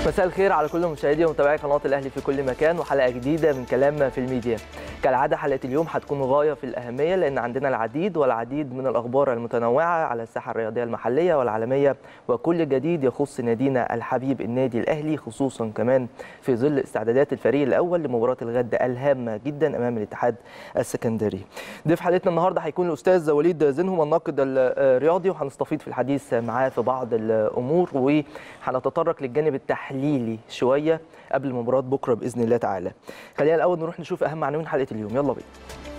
مساء الخير على كل مشاهدي ومتابعي قناه الاهلي في كل مكان وحلقه جديده من كلام في الميديا كالعاده حلقه اليوم هتكون غايه في الاهميه لان عندنا العديد والعديد من الاخبار المتنوعه على الساحه الرياضيه المحليه والعالميه وكل جديد يخص نادينا الحبيب النادي الاهلي خصوصا كمان في ظل استعدادات الفريق الاول لمباراه الغد الهامه جدا امام الاتحاد السكندري ضيف حلقتنا النهارده هيكون الاستاذ وليد زينهم الناقد الرياضي وهنستفيض في الحديث معاه في بعض الامور وهنتطرق للجانب التحليلي شويه قبل مباراه بكره باذن الله تعالى. خلينا الاول نروح نشوف اهم عناوين حلقه اليوم يلا بينا.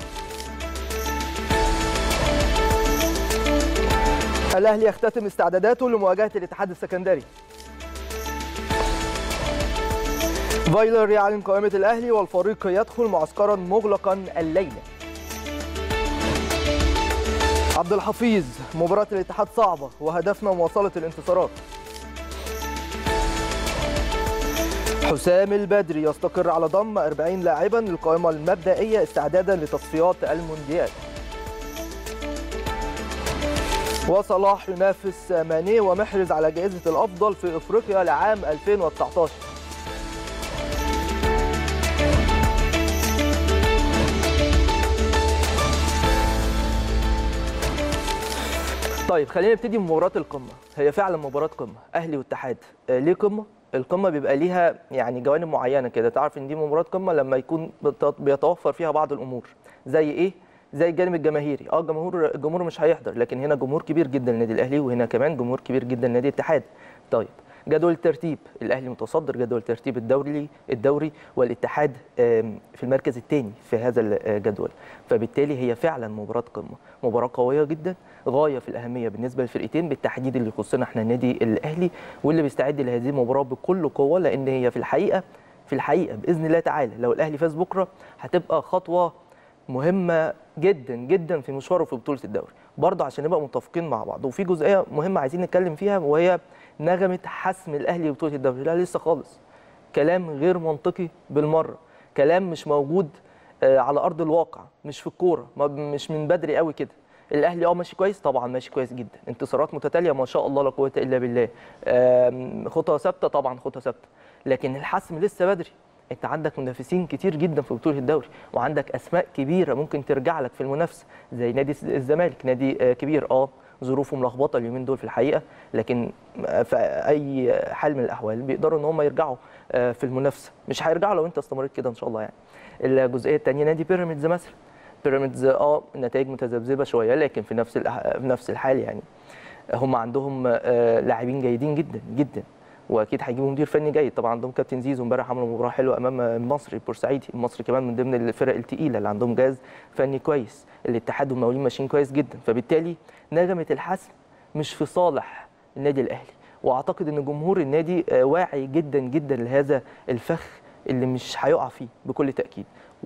الاهلي يختتم استعداداته لمواجهه الاتحاد السكندري. فايلر يعلن قائمه الاهلي والفريق يدخل معسكرا مغلقا الليله. عبد الحفيظ مباراه الاتحاد صعبه وهدفنا مواصله الانتصارات. حسام البدري يستقر على ضم 40 لاعبا للقائمه المبدئيه استعدادا لتصفيات المونديال. وصلاح ينافس ماني ومحرز على جائزه الافضل في افريقيا لعام 2019. طيب خلينا نبتدي بمباراه القمه، هي فعلا مباراه قمه، اهلي واتحاد، ليه قمه؟ القمه بيبقى ليها يعني جوانب معينه كده تعرف ان دي مباراه قمه لما يكون بيتوفر فيها بعض الامور زي ايه زي الجانب الجماهيري اه الجمهور الجمهور مش هيحضر لكن هنا جمهور كبير جدا للنادي الاهلي وهنا كمان جمهور كبير جدا لنادي الاتحاد طيب جدول الترتيب الاهلي متصدر جدول ترتيب الدوري الدوري والاتحاد في المركز الثاني في هذا الجدول فبالتالي هي فعلا مباراه قمه مباراه قويه جدا غايه في الاهميه بالنسبه للفرقتين بالتحديد اللي يخصنا احنا النادي الاهلي واللي بيستعد لهذه المباراه بكل قوه لان هي في الحقيقه في الحقيقه باذن الله تعالى لو الاهلي فاز بكره هتبقى خطوه مهمه جدا جدا في مشواره في بطوله الدوري برضه عشان نبقى متفقين مع بعض وفي جزئيه مهمه عايزين نتكلم فيها وهي نغمه حسم الاهلي لبطوله الدوري لا لسه خالص كلام غير منطقي بالمره كلام مش موجود على ارض الواقع مش في الكوره مش من بدري قوي كده الاهلي اه ماشي كويس طبعا ماشي كويس جدا انتصارات متتاليه ما شاء الله لا قوه الا بالله خطى ثابته طبعا خطى ثابته لكن الحسم لسه بدري انت عندك منافسين كتير جدا في بطوله الدوري وعندك اسماء كبيره ممكن ترجع لك في المنافسه زي نادي الزمالك نادي كبير اه ظروفه ملخبطه اليومين دول في الحقيقه لكن في اي حال من الاحوال بيقدروا ان هم يرجعوا في المنافسه مش هيرجعوا لو انت استمريت كده ان شاء الله يعني الجزئيه الثانيه نادي بيراميدز مثلا بيراميدز اه نتائج متذبذبه شويه لكن في نفس في نفس الحال يعني هم عندهم لاعبين جيدين جدا جدا واكيد هيجيبوا مدير فني جيد طبعا عندهم كابتن زيزو امبارح عملوا مباراه حلوه امام المصري البورسعيدي المصري كمان من ضمن الفرق الثقيله اللي عندهم جهاز فني كويس الاتحاد والمقاولين ماشيين كويس جدا فبالتالي نغمه الحسم مش في صالح النادي الاهلي واعتقد ان جمهور النادي واعي جدا جدا لهذا الفخ اللي مش هيقع فيه بكل تاكيد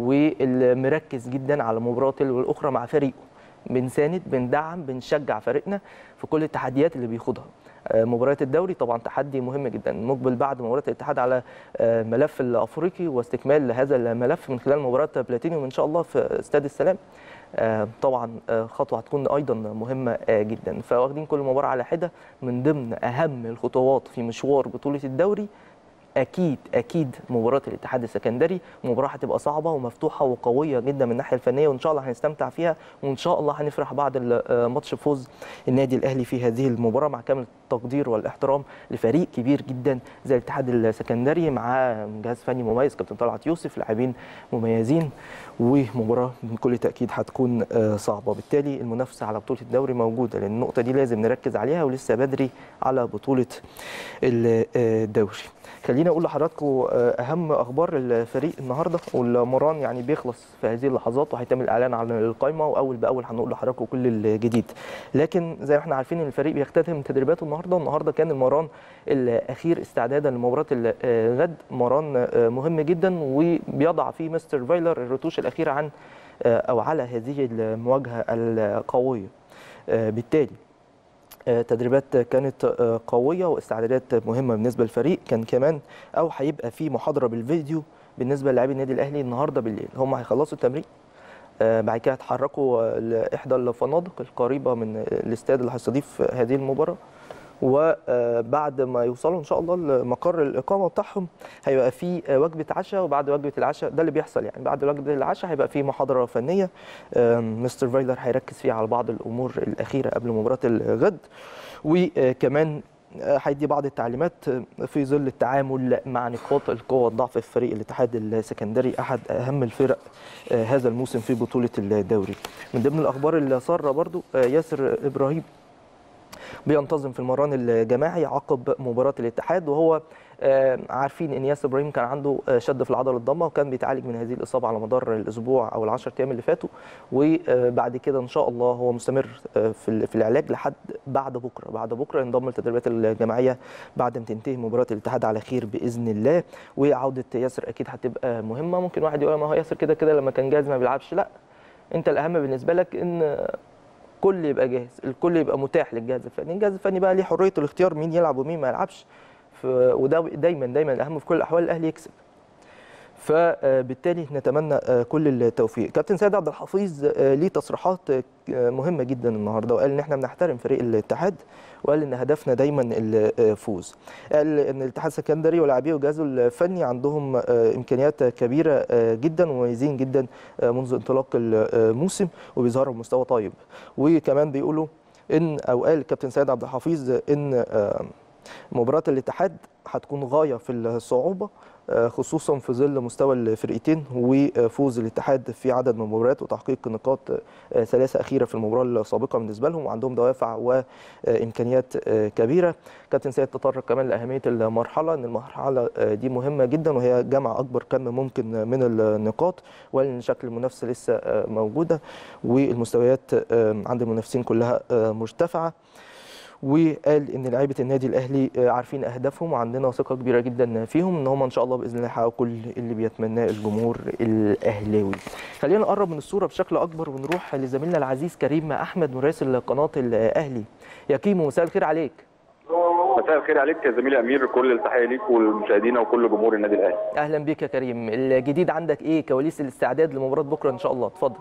والمركز جدا على المباراه الاخرى مع فريقه بنساند بندعم بنشجع فريقنا في كل التحديات اللي بيخوضها مباريات الدوري طبعا تحدي مهم جدا مقبل بعد مباراه الاتحاد على ملف الافريقي واستكمال هذا الملف من خلال مباراه بلاتينيوم ان شاء الله في استاد السلام طبعا خطوه هتكون ايضا مهمه جدا فواخدين كل مباراه على حده من ضمن اهم الخطوات في مشوار بطوله الدوري اكيد اكيد مباراه الاتحاد السكندري مباراه هتبقى صعبه ومفتوحه وقويه جدا من الناحيه الفنيه وان شاء الله هنستمتع فيها وان شاء الله هنفرح بعد ماتش فوز النادي الاهلي في هذه المباراه مع كامل التقدير والاحترام لفريق كبير جدا زي الاتحاد السكندري مع جهاز فني مميز كابتن طلعت يوسف لاعبين مميزين ومباراه بكل تاكيد هتكون صعبه بالتالي المنافسه على بطوله الدوري موجوده لان النقطه دي لازم نركز عليها ولسه بدري على بطوله الدوري خلينا اقول لحضراتكم اهم اخبار الفريق النهارده والمران يعني بيخلص في هذه اللحظات وهيتم الاعلان عن القائمه واول باول هنقول لحضراتكم كل الجديد لكن زي ما احنا عارفين ان الفريق بيختتم تدريباته النهارده النهارده كان المران الاخير استعدادا لمباراه الغد مران مهم جدا وبيضع فيه مستر فايلر الرتوش الاخيره عن او على هذه المواجهه القويه بالتالي تدريبات كانت قويه واستعدادات مهمه بالنسبه للفريق كان كمان او هيبقى في محاضره بالفيديو بالنسبه للاعبي النادي الاهلي النهارده بالليل هم هيخلصوا التمرين بعد كده هيتحركوا لاحدى الفنادق القريبه من الاستاد اللي هيستضيف هذه المباراه وبعد ما يوصلوا ان شاء الله لمقر الاقامه بتاعهم هيبقى في وجبه عشاء وبعد وجبه العشاء ده اللي بيحصل يعني بعد وجبه العشاء هيبقى في محاضره فنيه آم، مستر فايلر هيركز فيها على بعض الامور الاخيره قبل مباراه الغد وكمان هيدي بعض التعليمات في ظل التعامل مع نقاط القوه والضعف في فريق الاتحاد السكندري احد اهم الفرق آه، هذا الموسم في بطوله الدوري من ضمن الاخبار اللي ساره برضو آه، ياسر ابراهيم بينتظم في المران الجماعي عقب مباراه الاتحاد وهو آه، عارفين ان ياسر ابراهيم كان عنده آه، شد في العضله الضمه وكان بيتعالج من هذه الاصابه على مدار الاسبوع او العشر ايام اللي فاتوا وبعد كده ان شاء الله هو مستمر آه، في ال- في العلاج لحد بعد بكره بعد بكره ينضم للتدريبات الجماعيه بعد ما تنتهي مباراه الاتحاد على خير باذن الله وعوده ياسر اكيد هتبقى مهمه ممكن واحد يقول ما هو ياسر كده كده لما كان جاهز ما بيلعبش لا انت الاهم بالنسبه لك ان الكل يبقى جاهز الكل يبقى متاح للجهاز الفني الجهاز الفني بقى ليه حريه الاختيار مين يلعب ومين ما يلعبش ف... وده دايما دايما الاهم في كل الاحوال الاهلي يكسب فبالتالي نتمنى آه، كل التوفيق كابتن سيد عبد الحفيظ آه، ليه تصريحات آه، مهمه جدا النهارده وقال ان احنا بنحترم فريق الاتحاد وقال ان هدفنا دايما الفوز قال ان الاتحاد السكندري ولاعبيه وجهازه الفني عندهم آه، امكانيات كبيره آه، جدا ومميزين جدا آه، منذ انطلاق الموسم وبيظهروا بمستوى طيب وكمان بيقولوا ان او قال الكابتن سيد عبد الحفيظ ان آه، مباراه الاتحاد هتكون غايه في الصعوبه آه، خصوصا في ظل مستوى الفرقتين وفوز الاتحاد في عدد من المباريات وتحقيق نقاط آه، ثلاثه اخيره في المباراه السابقه بالنسبه لهم وعندهم دوافع وامكانيات آه، كبيره كابتن سيد تطرق كمان لاهميه المرحله ان المرحله آه، دي مهمه جدا وهي جمع اكبر كم ممكن من النقاط وان شكل المنافسه لسه آه، موجوده والمستويات آه، عند المنافسين كلها آه، مرتفعه وقال ان لعيبه النادي الاهلي آه، عارفين اهدافهم وعندنا ثقه كبيره جدا فيهم ان هم ان شاء الله باذن الله يحققوا كل اللي بيتمناه الجمهور الاهلاوي. خلينا نقرب من الصوره بشكل اكبر ونروح لزميلنا العزيز كريم احمد مراسل قناه الاهلي. يا كيمو مساء الخير عليك. مساء الخير عليك يا زميلي امير كل التحيه ليك والمشاهدين وكل جمهور النادي الاهلي اهلا بك يا كريم الجديد عندك ايه كواليس الاستعداد لمباراه بكره ان شاء الله اتفضل.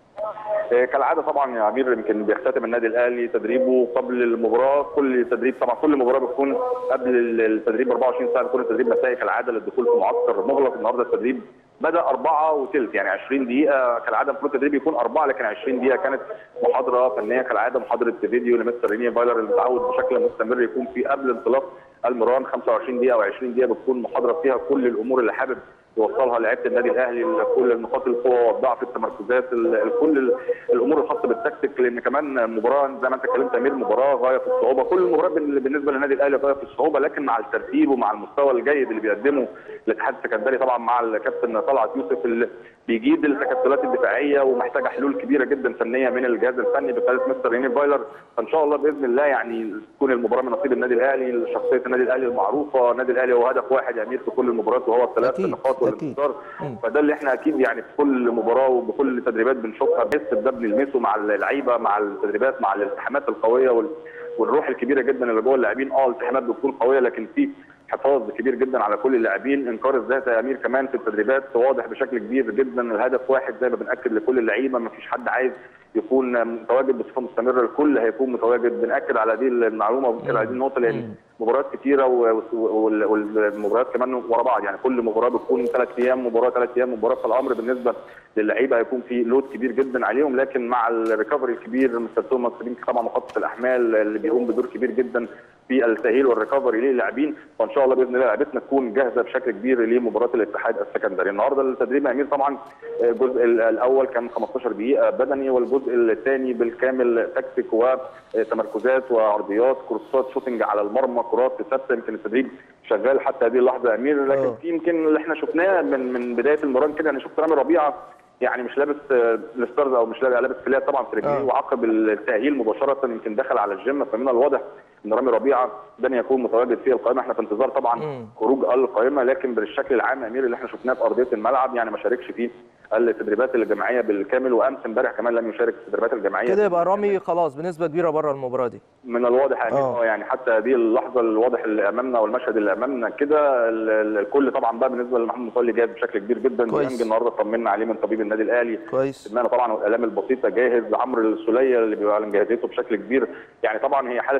آه، كالعاده طبعا يا امير يمكن بيختتم النادي الاهلي تدريبه قبل المباراه كل تدريب طبعا كل مباراه بتكون قبل التدريب 24 ساعه بيكون التدريب مسائي كالعاده للدخول في معسكر مغلق النهارده التدريب بدا أربعة وثلث يعني 20 دقيقة كالعادة المفروض التدريب يكون أربعة لكن 20 دقيقة كانت محاضرة فنية كالعادة محاضرة فيديو لمستر ريني فايلر اللي متعود بشكل مستمر يكون في قبل انطلاق المران 25 دقيقة أو 20 دقيقة بتكون محاضرة فيها كل الأمور اللي حابب يوصلها لعيبه النادي الاهلي كل نقاط القوه والضعف التمركزات ال- كل ال- الامور الخاصه بالتكتيك لان كمان مباراه زي ما انت اتكلمت يا امير مباراه غايه في الصعوبه كل المباريات بال- بالنسبه للنادي الاهلي غايه في الصعوبه لكن مع الترتيب ومع المستوى الجيد اللي بيقدمه الاتحاد السكندري طبعا مع الكابتن طلعت يوسف اللي بيجيد التكتلات الدفاعيه ومحتاجه حلول كبيره جدا فنيه من الجهاز الفني بقياده مستر ريني فايلر فان شاء الله باذن الله يعني تكون المباراه من نصيب النادي الاهلي شخصيه النادي الاهلي المعروفه النادي الاهلي هو هدف واحد يا امير في كل المباريات وهو الثلاث أكيد، نقاط أكيد. والانتصار فده اللي احنا اكيد يعني في كل مباراه وبكل التدريبات بنشوفها بس ده بنلمسه مع اللعيبه مع التدريبات مع الالتحامات القويه وال... والروح الكبيره جدا اللي جوه اللاعبين اه الالتحامات بتكون قويه لكن في حفاظ كبير جدا على كل اللاعبين انكار الذات يا امير كمان في التدريبات واضح بشكل كبير جدا الهدف واحد زي ما بناكد لكل اللعيبه ما فيش حد عايز يكون متواجد بصفه مستمره الكل هيكون متواجد بناكد على هذه المعلومه وبناكد على هذه النقطه لان مباريات كتيره و- وال- والمباريات كمان ورا بعض يعني كل مباراه بتكون ثلاث ايام مباراه ثلاث ايام مباراه فالامر بالنسبه للعيبه هيكون في لود كبير جدا عليهم لكن مع الريكفري الكبير مستر توماس فرينك طبعا مخطط الاحمال اللي بيقوم بدور كبير جدا في التاهيل والريكفري للاعبين وان شاء الله باذن الله لعيبتنا تكون جاهزه بشكل كبير لمباراه الاتحاد السكندري النهارده التدريب يا امير طبعا الجزء الاول كان 15 دقيقه بدني والجزء الثاني بالكامل تكتيك وتمركزات وعرضيات كورسات شوتنج على المرمى كرات ثابته يمكن التدريب شغال حتى هذه اللحظه يا امير لكن آه. في يمكن اللي احنا شفناه من من بدايه المران كده انا شفت رامي ربيعه يعني مش لابس آه، الستارز او مش لابس لابس فيلات طبعا في رجليه آه. وعقب التاهيل مباشره يمكن دخل على الجيم فمن الواضح ان رامي ربيعه لن يكون متواجد في القائمه احنا في انتظار طبعا مم. خروج القائمه لكن بالشكل العام يا امير اللي احنا شفناه في ارضيه الملعب يعني ما شاركش فيه التدريبات الجماعيه بالكامل وامس امبارح كمان لم يشارك في التدريبات الجماعيه كده يبقى رامي خلاص بنسبه كبيره بره المباراه دي من الواضح يعني آه. اه يعني حتى هذه اللحظه الواضح اللي امامنا والمشهد اللي امامنا كده ال- ال- الكل طبعا بقى بالنسبه لمحمد مصلي جاهز بشكل كبير جدا كويس. ديانج النهارده طمنا عليه من طبيب النادي الاهلي كويس سمعنا طبعا والالام البسيطه جاهز عمرو السوليه اللي بيعلن جاهزيته بشكل كبير يعني طبعا هي حاله الاعاقه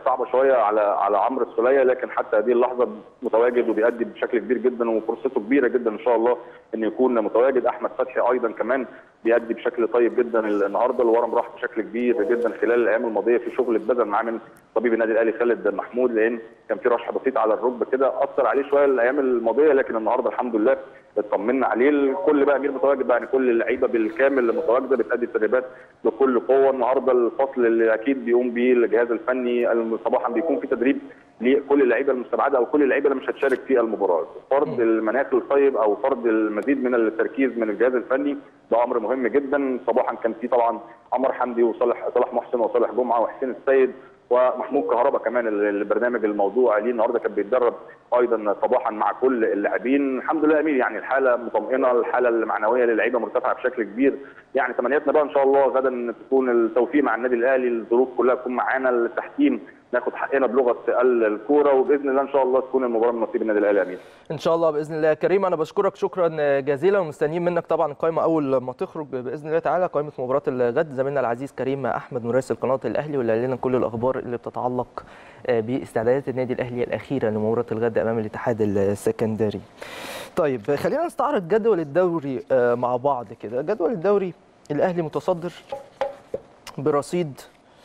صعبه شويه على على عمرو السوليه لكن حتى هذه اللحظه متواجد وبيأدي بشكل كبير جدا وفرصته كبيره جدا ان شاء الله انه يكون متواجد احمد فتحي ايضا كمان بيأدي بشكل طيب جدا النهارده الورم راح بشكل كبير جدا خلال الايام الماضيه في شغل اتبذل معاه من طبيب النادي الاهلي خالد محمود لان كان في رشح بسيط على الركبه كده اثر عليه شويه الايام الماضيه لكن النهارده الحمد لله اطمنا عليه الكل بقى امير متواجد بقى يعني كل اللعيبه بالكامل متواجده بتأدي التدريبات بكل قوه النهارده الفصل اللي اكيد بيقوم بيه الجهاز الفني صباحا بيكون في تدريب لكل اللعيبه المستبعده او كل اللعيبه اللي مش هتشارك في المباراه فرض المناخ الطيب او فرض المزيد من التركيز من الجهاز الفني ده امر مهم جدا صباحا كان في طبعا عمر حمدي وصالح صالح محسن وصالح جمعه وحسين السيد ومحمود كهربا كمان البرنامج الموضوع ليه النهارده كان بيتدرب ايضا صباحا مع كل اللاعبين الحمد لله امير يعني الحاله مطمئنه الحاله المعنويه للعيبه مرتفعه بشكل كبير يعني تمنياتنا بقى ان شاء الله غدا تكون التوفيق مع النادي الاهلي الظروف كلها تكون معانا التحكيم ناخد حقنا بلغه الكوره وباذن الله ان شاء الله تكون المباراه من نصيب النادي الاهلي امين ان شاء الله باذن الله كريم انا بشكرك شكرا جزيلا ومستنيين منك طبعا القائمه اول ما تخرج باذن الله تعالى قائمه مباراه الغد زميلنا العزيز كريم احمد مراسل قناه الاهلي واللي قال لنا كل الاخبار اللي بتتعلق باستعدادات النادي الاهلي الاخيره لمباراه الغد امام الاتحاد السكندري. طيب خلينا نستعرض جدول الدوري مع بعض كده جدول الدوري الاهلي متصدر برصيد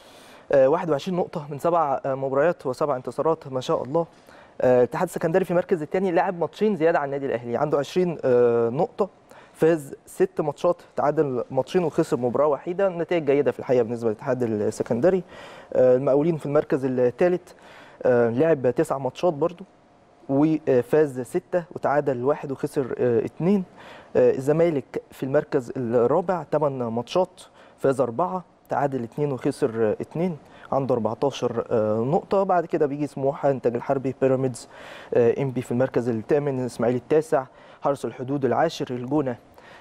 21 نقطة من سبع مباريات وسبع انتصارات ما شاء الله. الاتحاد السكندري في المركز الثاني لعب ماتشين زيادة عن النادي الأهلي عنده 20 نقطة فاز ست ماتشات تعادل ماتشين وخسر مباراة وحيدة نتائج جيدة في الحقيقة بالنسبة للاتحاد السكندري. المقاولين في المركز الثالث لعب تسع ماتشات برضو وفاز ستة وتعادل واحد وخسر اثنين الزمالك في المركز الرابع ثمان ماتشات فاز أربعة تعادل اثنين وخسر اثنين عنده 14 نقطة بعد كده بيجي سموحة إنتاج الحربي بيراميدز إنبي في المركز الثامن إسماعيلي التاسع حرس الحدود العاشر الجونة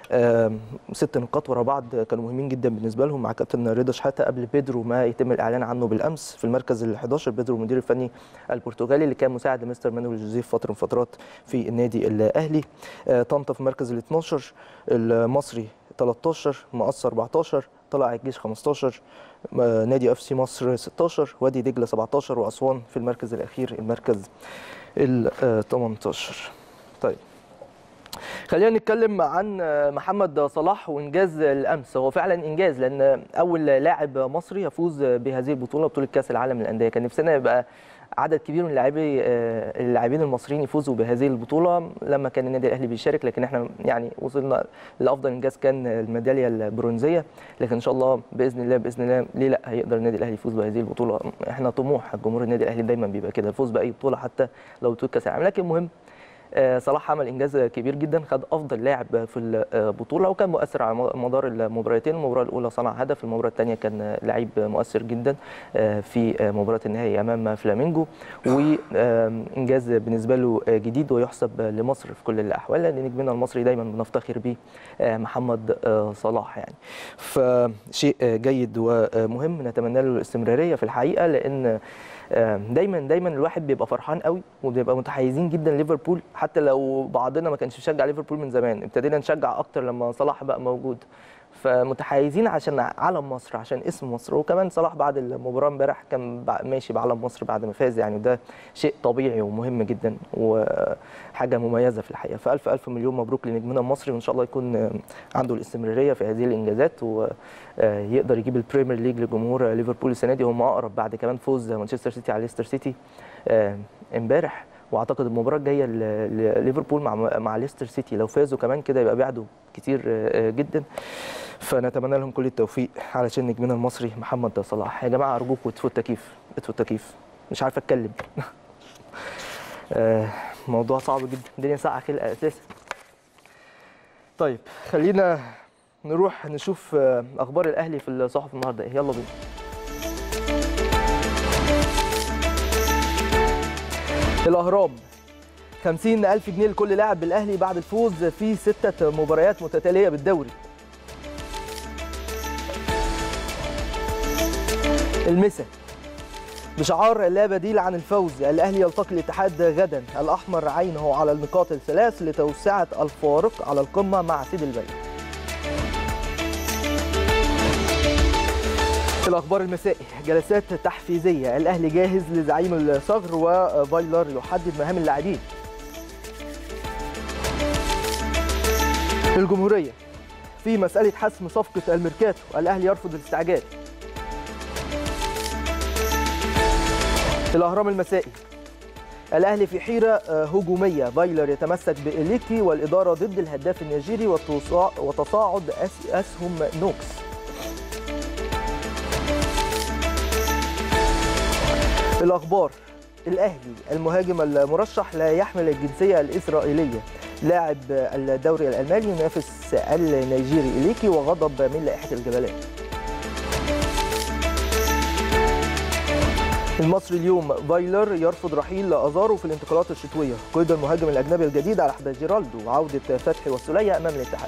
ست نقاط ورا بعض كانوا مهمين جدا بالنسبه لهم مع كابتن رضا شحاته قبل بيدرو ما يتم الاعلان عنه بالامس في المركز ال 11 بيدرو المدير الفني البرتغالي اللي كان مساعد لمستر مانويل جوزيف فتره من فترات في النادي الاهلي طنطا في المركز ال 12 المصري 13 مقص 14 طلع الجيش 15 نادي اف سي مصر 16 وادي دجله 17 واسوان في المركز الاخير المركز ال 18 طيب خلينا نتكلم عن محمد صلاح وانجاز الامس هو فعلا انجاز لان اول لاعب مصري يفوز بهذه البطوله بطوله كاس العالم للانديه كان نفسنا يبقى عدد كبير من اللاعبي اللاعبين المصريين يفوزوا بهذه البطوله لما كان النادي الاهلي بيشارك لكن احنا يعني وصلنا لافضل انجاز كان الميداليه البرونزيه لكن ان شاء الله باذن الله باذن الله ليه لا هيقدر النادي الاهلي يفوز بهذه البطوله احنا طموح جمهور النادي الاهلي دايما بيبقى كده الفوز باي بطوله حتى لو بطوله كاس العالم لكن مهم صلاح عمل انجاز كبير جدا خد افضل لاعب في البطوله وكان مؤثر على مدار المباراتين المباراه الاولى صنع هدف المباراه الثانيه كان لعيب مؤثر جدا في مباراه النهائي امام فلامينجو وانجاز بالنسبه له جديد ويحسب لمصر في كل الاحوال لان نجمنا المصري دايما بنفتخر به محمد صلاح يعني فشيء جيد ومهم نتمنى له الاستمراريه في الحقيقه لان دايما دايما الواحد بيبقى فرحان قوي وبيبقى متحيزين جدا ليفربول حتى لو بعضنا ما كانش بيشجع ليفربول من زمان ابتدينا نشجع اكتر لما صلاح بقى موجود فمتحيزين عشان علم مصر عشان اسم مصر وكمان صلاح بعد المباراه امبارح كان ماشي بعلم مصر بعد ما فاز يعني ده شيء طبيعي ومهم جدا وحاجه مميزه في الحقيقه فالف الف مليون مبروك لنجمنا المصري وان شاء الله يكون عنده الاستمراريه في هذه الانجازات ويقدر يجيب البريمير ليج لجمهور ليفربول السنه دي هم اقرب بعد كمان فوز مانشستر سيتي على ليستر سيتي امبارح واعتقد المباراه الجايه لليفربول مع مع ليستر سيتي لو فازوا كمان كده يبقى بعدوا كتير جدا فنتمنى لهم كل التوفيق علشان نجمنا المصري محمد صلاح يا جماعه ارجوكم اطفوا التكييف اطفوا التكييف مش عارف اتكلم موضوع صعب جدا الدنيا ساقعه خلقه اساسا طيب خلينا نروح نشوف اخبار الاهلي في الصحف النهارده ايه يلا بينا الأهرام 50 ألف جنيه لكل لاعب بالأهلي بعد الفوز في ستة مباريات متتالية بالدوري المسا بشعار لا بديل عن الفوز الأهلي يلتقي الاتحاد غدا الأحمر عينه على النقاط الثلاث لتوسعة الفارق على القمة مع سيد البلد الأخبار المسائي جلسات تحفيزية الأهلي جاهز لزعيم الصغر وفايلر يحدد مهام اللاعبين الجمهورية في مسألة حسم صفقة الميركاتو الأهلي يرفض الاستعجال الأهرام المسائي الأهلي في حيرة هجومية فايلر يتمسك بإليكي والإدارة ضد الهداف النيجيري وتصاعد أسهم نوكس الأخبار الأهلي المهاجم المرشح لا يحمل الجنسية الإسرائيلية لاعب الدوري الألماني ينافس النيجيري إليكي وغضب من لائحة الجبلات المصري اليوم فايلر يرفض رحيل أزارو في الانتقالات الشتوية قيد المهاجم الأجنبي الجديد على حساب جيرالدو وعودة فتحي والسولية أمام الاتحاد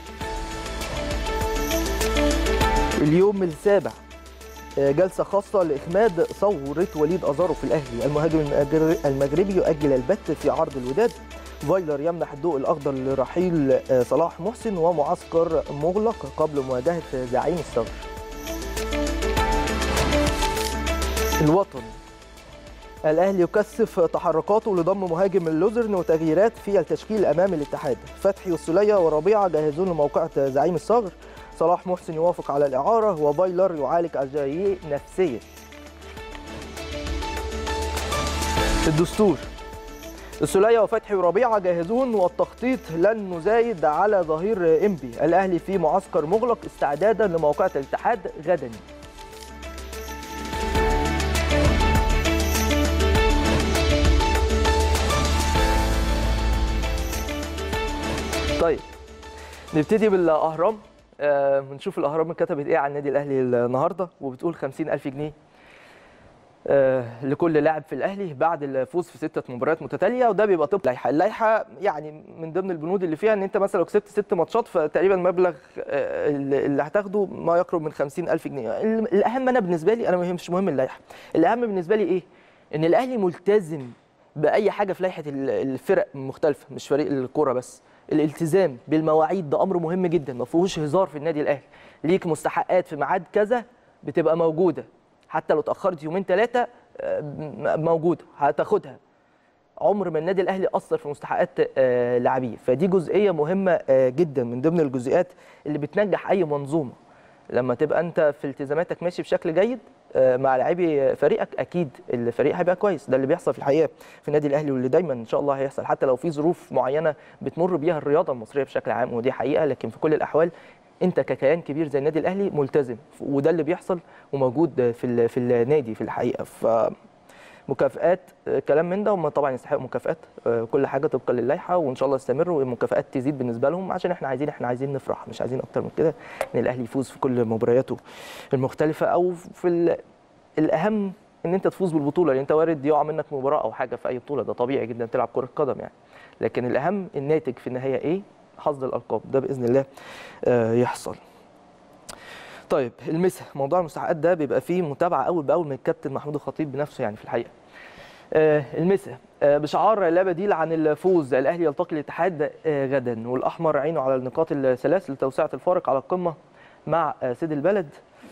اليوم السابع جلسة خاصة لإخماد ثورة وليد أزارو في الأهلي المهاجم المغربي يؤجل البت في عرض الوداد فايلر يمنح الضوء الأخضر لرحيل صلاح محسن ومعسكر مغلق قبل مواجهة زعيم الثغر الوطن الأهلي يكثف تحركاته لضم مهاجم اللوزرن وتغييرات في التشكيل أمام الاتحاد فتحي والسولية وربيعة جاهزون لموقعة زعيم الصغر صلاح محسن يوافق على الإعارة وفايلر يعالج أجاييه نفسيا الدستور السولية وفتحي وربيعة جاهزون والتخطيط لن نزايد على ظهير إنبي الأهلي في معسكر مغلق استعدادا لموقعة الاتحاد غدا طيب نبتدي بالاهرام آه بنشوف الاهرام كتبت ايه عن النادي الاهلي النهارده وبتقول 50000 جنيه آه لكل لاعب في الاهلي بعد الفوز في سته مباريات متتاليه وده بيبقى طبق اللائحه، اللائحه يعني من ضمن البنود اللي فيها ان انت مثلا لو كسبت ست ماتشات فتقريبا مبلغ آه اللي هتاخده ما يقرب من 50000 جنيه، الاهم انا بالنسبه لي انا مش مهم اللائحه، الاهم بالنسبه لي ايه؟ ان الاهلي ملتزم باي حاجه في لائحه الفرق المختلفه مش فريق الكوره بس الالتزام بالمواعيد ده امر مهم جدا ما فيهوش هزار في النادي الاهلي ليك مستحقات في ميعاد كذا بتبقى موجوده حتى لو اتاخرت يومين ثلاثه موجوده هتاخدها عمر ما النادي الاهلي اثر في مستحقات لاعبيه فدي جزئيه مهمه جدا من ضمن الجزئيات اللي بتنجح اي منظومه لما تبقى انت في التزاماتك ماشي بشكل جيد مع لاعبي فريقك اكيد الفريق هيبقى كويس ده اللي بيحصل في الحقيقه في النادي الاهلي واللي دايما ان شاء الله هيحصل حتى لو في ظروف معينه بتمر بيها الرياضه المصريه بشكل عام ودي حقيقه لكن في كل الاحوال انت ككيان كبير زي النادي الاهلي ملتزم وده اللي بيحصل وموجود في في النادي في الحقيقه ف مكافئات كلام من ده هم طبعا يستحقوا مكافئات كل حاجه طبقا للائحه وان شاء الله يستمروا والمكافئات تزيد بالنسبه لهم عشان احنا عايزين احنا عايزين نفرح مش عايزين اكتر من كده ان الاهلي يفوز في كل مبارياته المختلفه او في الاهم ان انت تفوز بالبطوله لان انت وارد يقع منك مباراه او حاجه في اي بطوله ده طبيعي جدا تلعب كره قدم يعني لكن الاهم الناتج في النهايه ايه حصد الالقاب ده باذن الله يحصل طيب المسا موضوع المستحقات ده بيبقى فيه متابعه اول باول من الكابتن محمود الخطيب بنفسه يعني في الحقيقه آه المسا آه بشعار لا بديل عن الفوز الاهلي يلتقي الاتحاد آه غدا والاحمر عينه على النقاط الثلاث لتوسعه الفارق على القمه مع سيد البلد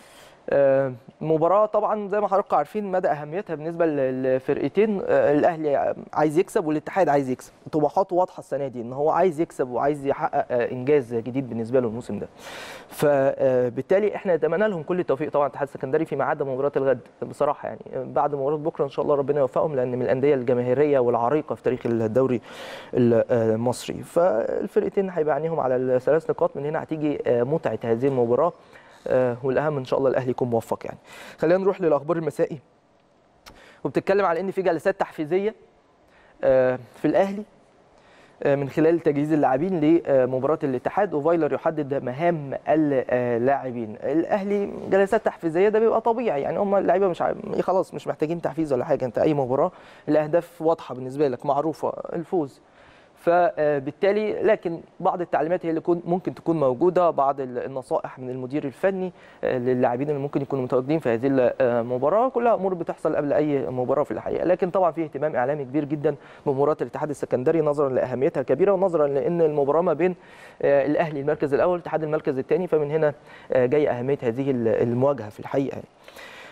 مباراة طبعا زي ما حضراتكم عارفين مدى اهميتها بالنسبه للفرقتين الاهلي عايز يكسب والاتحاد عايز يكسب طموحاته واضحه السنه دي ان هو عايز يكسب وعايز يحقق انجاز جديد بالنسبه له الموسم ده فبالتالي احنا نتمنى لهم كل التوفيق طبعا الاتحاد السكندري فيما عدا مباراه الغد بصراحه يعني بعد مباراه بكره ان شاء الله ربنا يوفقهم لان من الانديه الجماهيريه والعريقه في تاريخ الدوري المصري فالفرقتين هيبقى عينيهم على الثلاث نقاط من هنا هتيجي متعه هذه المباراه آه والاهم ان شاء الله الاهلي يكون موفق يعني خلينا نروح للاخبار المسائي وبتتكلم على ان في جلسات تحفيزيه آه في الاهلي آه من خلال تجهيز اللاعبين لمباراه الاتحاد وفايلر يحدد مهام اللاعبين الاهلي جلسات تحفيزيه ده بيبقى طبيعي يعني هم اللعيبه مش عارف خلاص مش محتاجين تحفيز ولا حاجه انت اي مباراه الاهداف واضحه بالنسبه لك معروفه الفوز فبالتالي لكن بعض التعليمات هي اللي ممكن تكون موجوده بعض النصائح من المدير الفني للاعبين اللي ممكن يكونوا متواجدين في هذه المباراه كلها امور بتحصل قبل اي مباراه في الحقيقه لكن طبعا في اهتمام اعلامي كبير جدا بمباراه الاتحاد السكندري نظرا لاهميتها الكبيره ونظرا لان المباراه ما بين الاهلي المركز الاول والاتحاد المركز الثاني فمن هنا جاي اهميه هذه المواجهه في الحقيقه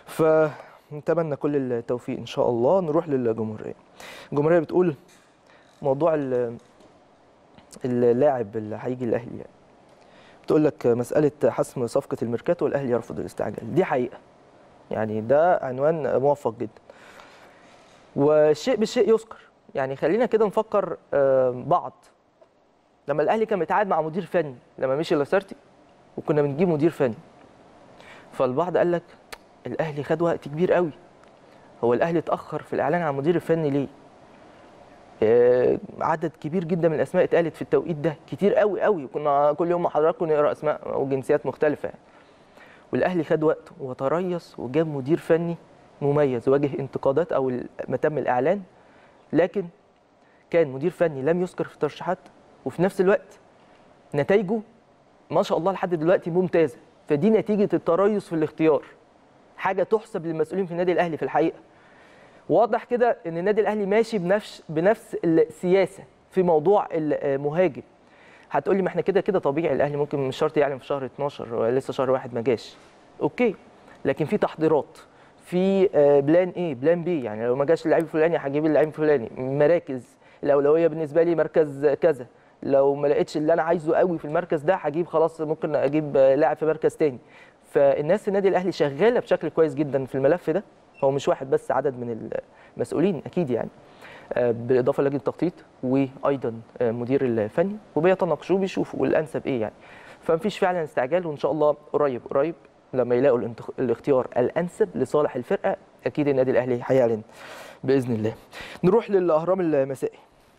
فنتمنى كل التوفيق ان شاء الله نروح للجمهوريه الجمهوريه بتقول موضوع ال- اللاعب اللي هيجي الاهلي يعني بتقول لك مساله حسم صفقه الميركاتو والاهلي يرفض الاستعجال دي حقيقه يعني ده عنوان موفق جدا والشيء بالشيء يذكر يعني خلينا كده نفكر آه، بعض لما الاهلي كان متعاقد مع مدير فني لما مشي لاسارتي وكنا بنجيب مدير فني فالبعض قال لك الاهلي خد وقت كبير قوي هو الاهلي اتاخر في الاعلان عن المدير الفني ليه آه، عدد كبير جدا من الاسماء اتقالت في التوقيت ده كتير قوي قوي كنا كل يوم مع حضراتكم نقرا اسماء وجنسيات مختلفه يعني. والاهلي خد وقته وتريث وجاب مدير فني مميز واجه انتقادات او ما تم الاعلان لكن كان مدير فني لم يذكر في الترشيحات وفي نفس الوقت نتائجه ما شاء الله لحد دلوقتي ممتازه فدي نتيجه التريث في الاختيار حاجه تحسب للمسؤولين في النادي الاهلي في الحقيقه واضح كده ان النادي الاهلي ماشي بنفس بنفس السياسه في موضوع المهاجم هتقول لي ما احنا كده كده طبيعي الاهلي ممكن مش شرط يعلن في شهر 12 ولسه شهر واحد ما جاش اوكي لكن في تحضيرات في آه، بلان ايه بلان بي يعني لو ما جاش اللعيب الفلاني هجيب اللعيب الفلاني مراكز الاولويه بالنسبه لي مركز كذا لو ما لقيتش اللي انا عايزه قوي في المركز ده هجيب خلاص ممكن اجيب آه، لاعب في مركز تاني فالناس في النادي الاهلي شغاله بشكل كويس جدا في الملف ده هو مش واحد بس عدد من المسؤولين اكيد يعني آه، بالاضافه لجنه التخطيط وايضا آه، مدير الفني وبيتناقشوا بيشوفوا الانسب ايه يعني فمفيش فعلا استعجال وان شاء الله قريب قريب لما يلاقوا الانتخ- الاختيار الانسب لصالح الفرقه اكيد النادي الاهلي هيعلن باذن الله نروح للاهرام المسائي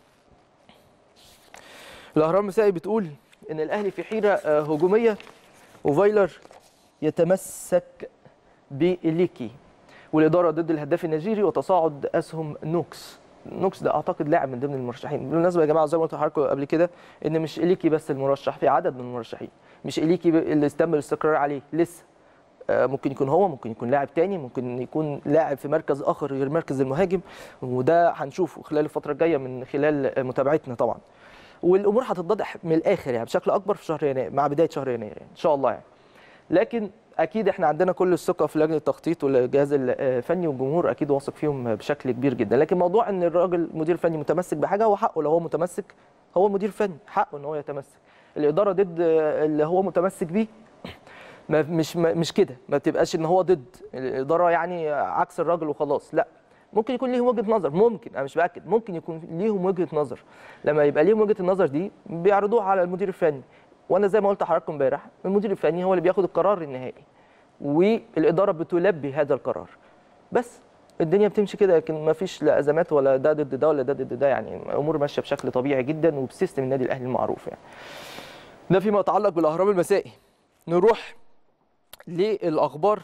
الاهرام المسائي بتقول ان الاهلي في حيره آه، هجوميه وفايلر يتمسك بإليكي والإدارة ضد الهداف النيجيري وتصاعد أسهم نوكس نوكس ده أعتقد لاعب من ضمن المرشحين بالمناسبة يا جماعة زي ما قلت لحضراتكم قبل كده إن مش إليكي بس المرشح في عدد من المرشحين مش إليكي اللي استم الاستقرار عليه لسه آه، ممكن يكون هو ممكن يكون لاعب تاني ممكن يكون لاعب في مركز آخر غير مركز المهاجم وده هنشوفه خلال الفترة الجاية من خلال آه، متابعتنا طبعا والأمور هتتضح من الآخر يعني بشكل أكبر في شهر يناير مع بداية شهر يناير يعني إن شاء الله يعني لكن اكيد احنا عندنا كل الثقه في لجنه التخطيط والجهاز الفني والجمهور اكيد واثق فيهم بشكل كبير جدا لكن موضوع ان الراجل مدير فني متمسك بحاجه هو حقه لو هو متمسك هو مدير فني حقه ان هو يتمسك الاداره ضد اللي هو متمسك بيه ما مش ما مش كده ما تبقاش ان هو ضد الاداره يعني عكس الراجل وخلاص لا ممكن يكون ليهم وجهه نظر ممكن انا مش باكد ممكن يكون ليهم وجهه نظر لما يبقى ليهم وجهه النظر دي بيعرضوها على المدير الفني وانا زي ما قلت لحضراتكم امبارح المدير الفني هو اللي بياخد القرار النهائي والاداره بتلبي هذا القرار بس الدنيا بتمشي كده لكن ما فيش لا ازمات ولا ده ضد ده ولا ده ضد ده يعني الامور ماشيه بشكل طبيعي جدا وبسيستم النادي الاهلي المعروف يعني ده فيما يتعلق بالاهرام المسائي نروح للاخبار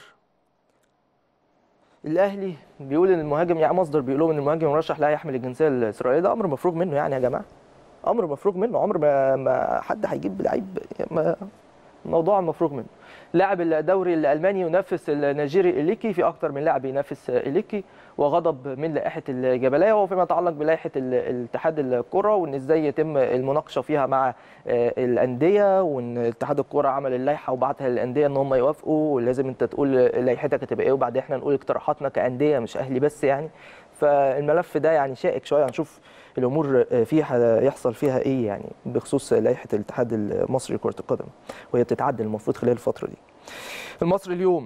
الاهلي بيقول ان المهاجم يعني مصدر بيقول لهم ان المهاجم مرشح لا يحمل الجنسيه الاسرائيليه ده امر مفروغ منه يعني يا جماعه امر مفروغ منه عمر ما, ما حد هيجيب لعيب ما موضوع مفروغ منه لاعب الدوري الالماني ينافس النيجيري اليكي في اكثر من لاعب ينافس اليكي وغضب من لائحه الجبليه وفيما يتعلق بلائحه ال- الاتحاد الكره وان ازاي يتم المناقشه فيها مع آه، الانديه وان اتحاد الكره عمل اللائحه وبعتها للانديه ان هم يوافقوا ولازم انت تقول لائحتك هتبقى ايه وبعدين احنا نقول اقتراحاتنا كانديه مش اهلي بس يعني فالملف ده يعني شائك شويه هنشوف الامور فيها يحصل فيها ايه يعني بخصوص لائحه الاتحاد المصري لكره القدم وهي بتتعدل المفروض خلال الفتره دي. المصري اليوم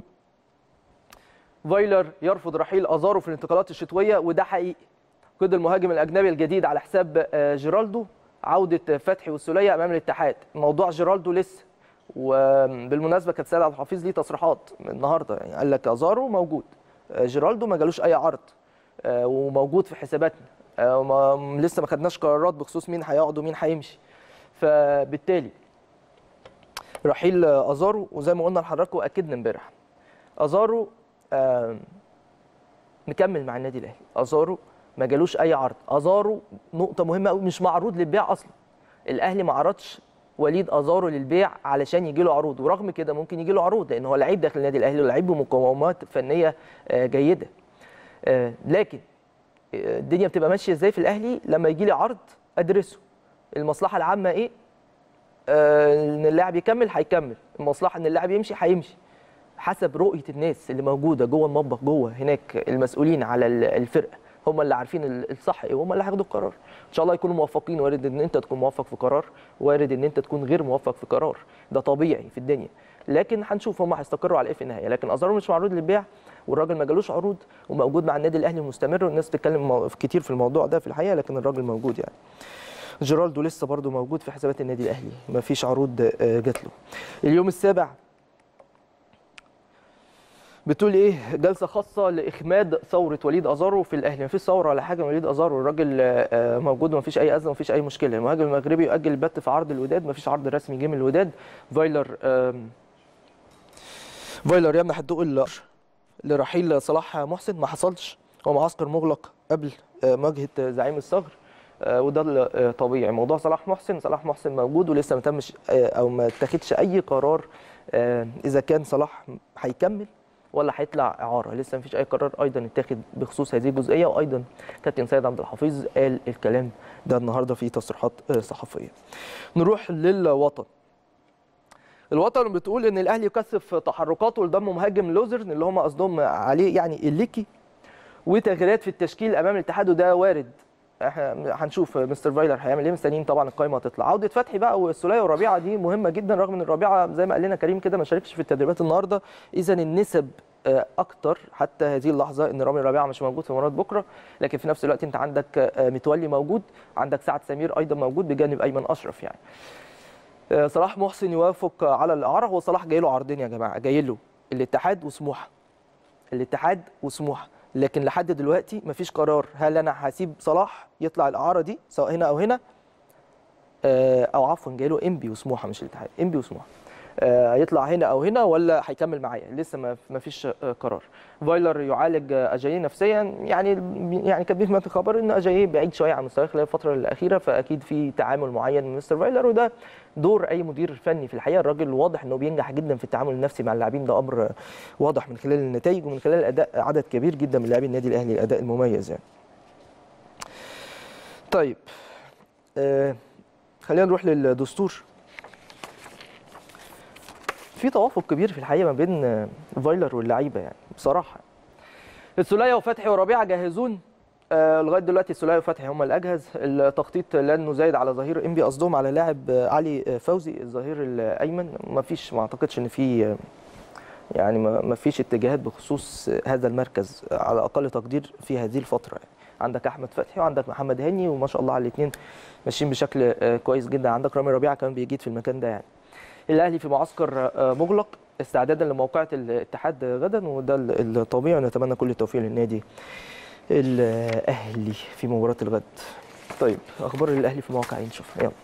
فايلر يرفض رحيل ازارو في الانتقالات الشتويه وده حقيقي. قيد المهاجم الاجنبي الجديد على حساب آه، جيرالدو عوده فتحي والسوليه امام الاتحاد. موضوع جيرالدو لسه وبالمناسبه كانت سيد عبد الحفيظ ليه تصريحات النهارده يعني قال لك ازارو موجود آه، جيرالدو ما جالوش اي عرض آه، وموجود في حساباتنا آه، وما- لسه ما خدناش قرارات بخصوص مين هيقعد ومين هيمشي فبالتالي رحيل آه، ازارو وزي ما قلنا لحضراتكم اكدنا امبارح ازارو آه، مكمل مع النادي الاهلي ازارو ما جالوش اي عرض ازارو نقطه مهمه قوي مش معروض للبيع اصلا الاهلي ما عرضش وليد ازارو للبيع علشان يجي له عروض ورغم كده ممكن يجي له عروض لان هو لعيب داخل النادي الاهلي ولعيب بمقومات فنيه آه، جيده آه، لكن آه، الدنيا بتبقى ماشيه ازاي في الاهلي لما يجي لي عرض ادرسه المصلحه العامه ايه آه، ان اللاعب يكمل هيكمل المصلحه ان اللاعب يمشي هيمشي حسب رؤيه الناس اللي موجوده جوه المطبخ جوه هناك المسؤولين على ال- الفرقه هم اللي عارفين ال- الصح ايه وهم اللي هياخدوا القرار ان شاء الله يكونوا موفقين وارد ان انت تكون موفق في قرار وارد ان انت تكون غير موفق في قرار ده طبيعي في الدنيا لكن هنشوف هم هيستقروا على ايه في النهايه لكن ازارو مش معروض للبيع والراجل ما جالوش عروض وموجود مع النادي الاهلي مستمر والناس بتتكلم مو- كتير في الموضوع ده في الحقيقه لكن الراجل موجود يعني جيرالدو لسه برضه موجود في حسابات النادي الاهلي ما فيش عروض آه، جات له اليوم السابع بتقول ايه جلسه خاصه لاخماد ثوره وليد ازارو في الاهلي مفيش ثوره ولا حاجه من وليد ازارو الراجل آه، موجود ومفيش اي ازمه ومفيش اي مشكله المهاجم المغربي يؤجل البت في عرض الوداد مفيش عرض رسمي جه من الوداد فايلر آم، فايلر يمنح الضوء ال- لرحيل صلاح محسن ما حصلش هو معسكر مغلق قبل آه، مواجهه آه، زعيم الصغر آه، وده ال- آه، طبيعي موضوع صلاح محسن صلاح محسن موجود ولسه ما تمش آه، او ما اتخذش اي قرار آه، اذا كان صلاح هيكمل ولا هيطلع اعاره لسه مفيش اي قرار ايضا اتاخد بخصوص هذه الجزئيه وايضا كابتن سيد عبد الحفيظ قال الكلام ده النهارده في تصريحات آه، صحفيه نروح للوطن الوطن بتقول ان الاهلي يكثف تحركاته لضم مهاجم لوزرن اللي هم قصدهم عليه يعني الليكي وتغييرات في التشكيل امام الاتحاد وده وارد احنا هنشوف مستر فايلر هيعمل ايه مستنيين طبعا القائمه تطلع عوده فتحي بقى والسوليه والربيعه دي مهمه جدا رغم ان الربيعه زي ما قال لنا كريم كده ما شاركش في التدريبات النهارده اذا النسب آه، اكتر حتى هذه اللحظه ان رامي ربيعه مش موجود في مباراه بكره لكن في نفس الوقت انت عندك آه، متولي موجود عندك سعد سمير ايضا موجود بجانب ايمن اشرف يعني آه، صلاح محسن يوافق على الاعاره هو صلاح جاي له عرضين يا جماعه جاي له الاتحاد وسموحه الاتحاد وسموحه لكن لحد دلوقتي مفيش قرار هل انا هسيب صلاح يطلع الاعاره دي سواء هنا او هنا آه، او عفوا جاي له انبي وسموحه مش الاتحاد انبي وسموحه آه، هيطلع هنا او هنا ولا هيكمل معايا لسه ما ما فيش آه، قرار فايلر يعالج آه، اجاييه نفسيا يعني يعني كان بيثبت خبر ان اجاييه بعيد شويه عن مستواه خلال الفتره الاخيره فاكيد في تعامل معين من مستر فايلر وده دور اي مدير فني في الحقيقه الراجل واضح انه بينجح جدا في التعامل النفسي مع اللاعبين ده امر آه، واضح من خلال النتائج ومن خلال الاداء عدد كبير جدا من لاعبي النادي الاهلي الاداء المميز يعني طيب آه خلينا نروح للدستور في توافق كبير في الحقيقه ما بين آه، فايلر واللعيبه يعني بصراحه السوليه وفتحي وربيعه جاهزون آه لغايه دلوقتي السوليه وفتحي هم الاجهز التخطيط لانه زايد على ظهير انبي قصدهم على لاعب آه، علي آه، فوزي الظهير الايمن ما فيش ما اعتقدش ان في آه، يعني ما ما فيش اتجاهات بخصوص آه، هذا المركز آه، على اقل تقدير في هذه الفتره يعني. عندك احمد فتحي وعندك محمد هاني وما شاء الله على الاثنين ماشيين بشكل آه، كويس جدا عندك رامي ربيعه كمان بيجيد في المكان ده يعني الاهلي في معسكر آه، مغلق استعدادا لموقعة الاتحاد غدا وده ال- الطبيعي ونتمنى كل التوفيق للنادي الاهلي في مباراة الغد. طيب اخبار الاهلي في مواقع ايه نشوفها يلا.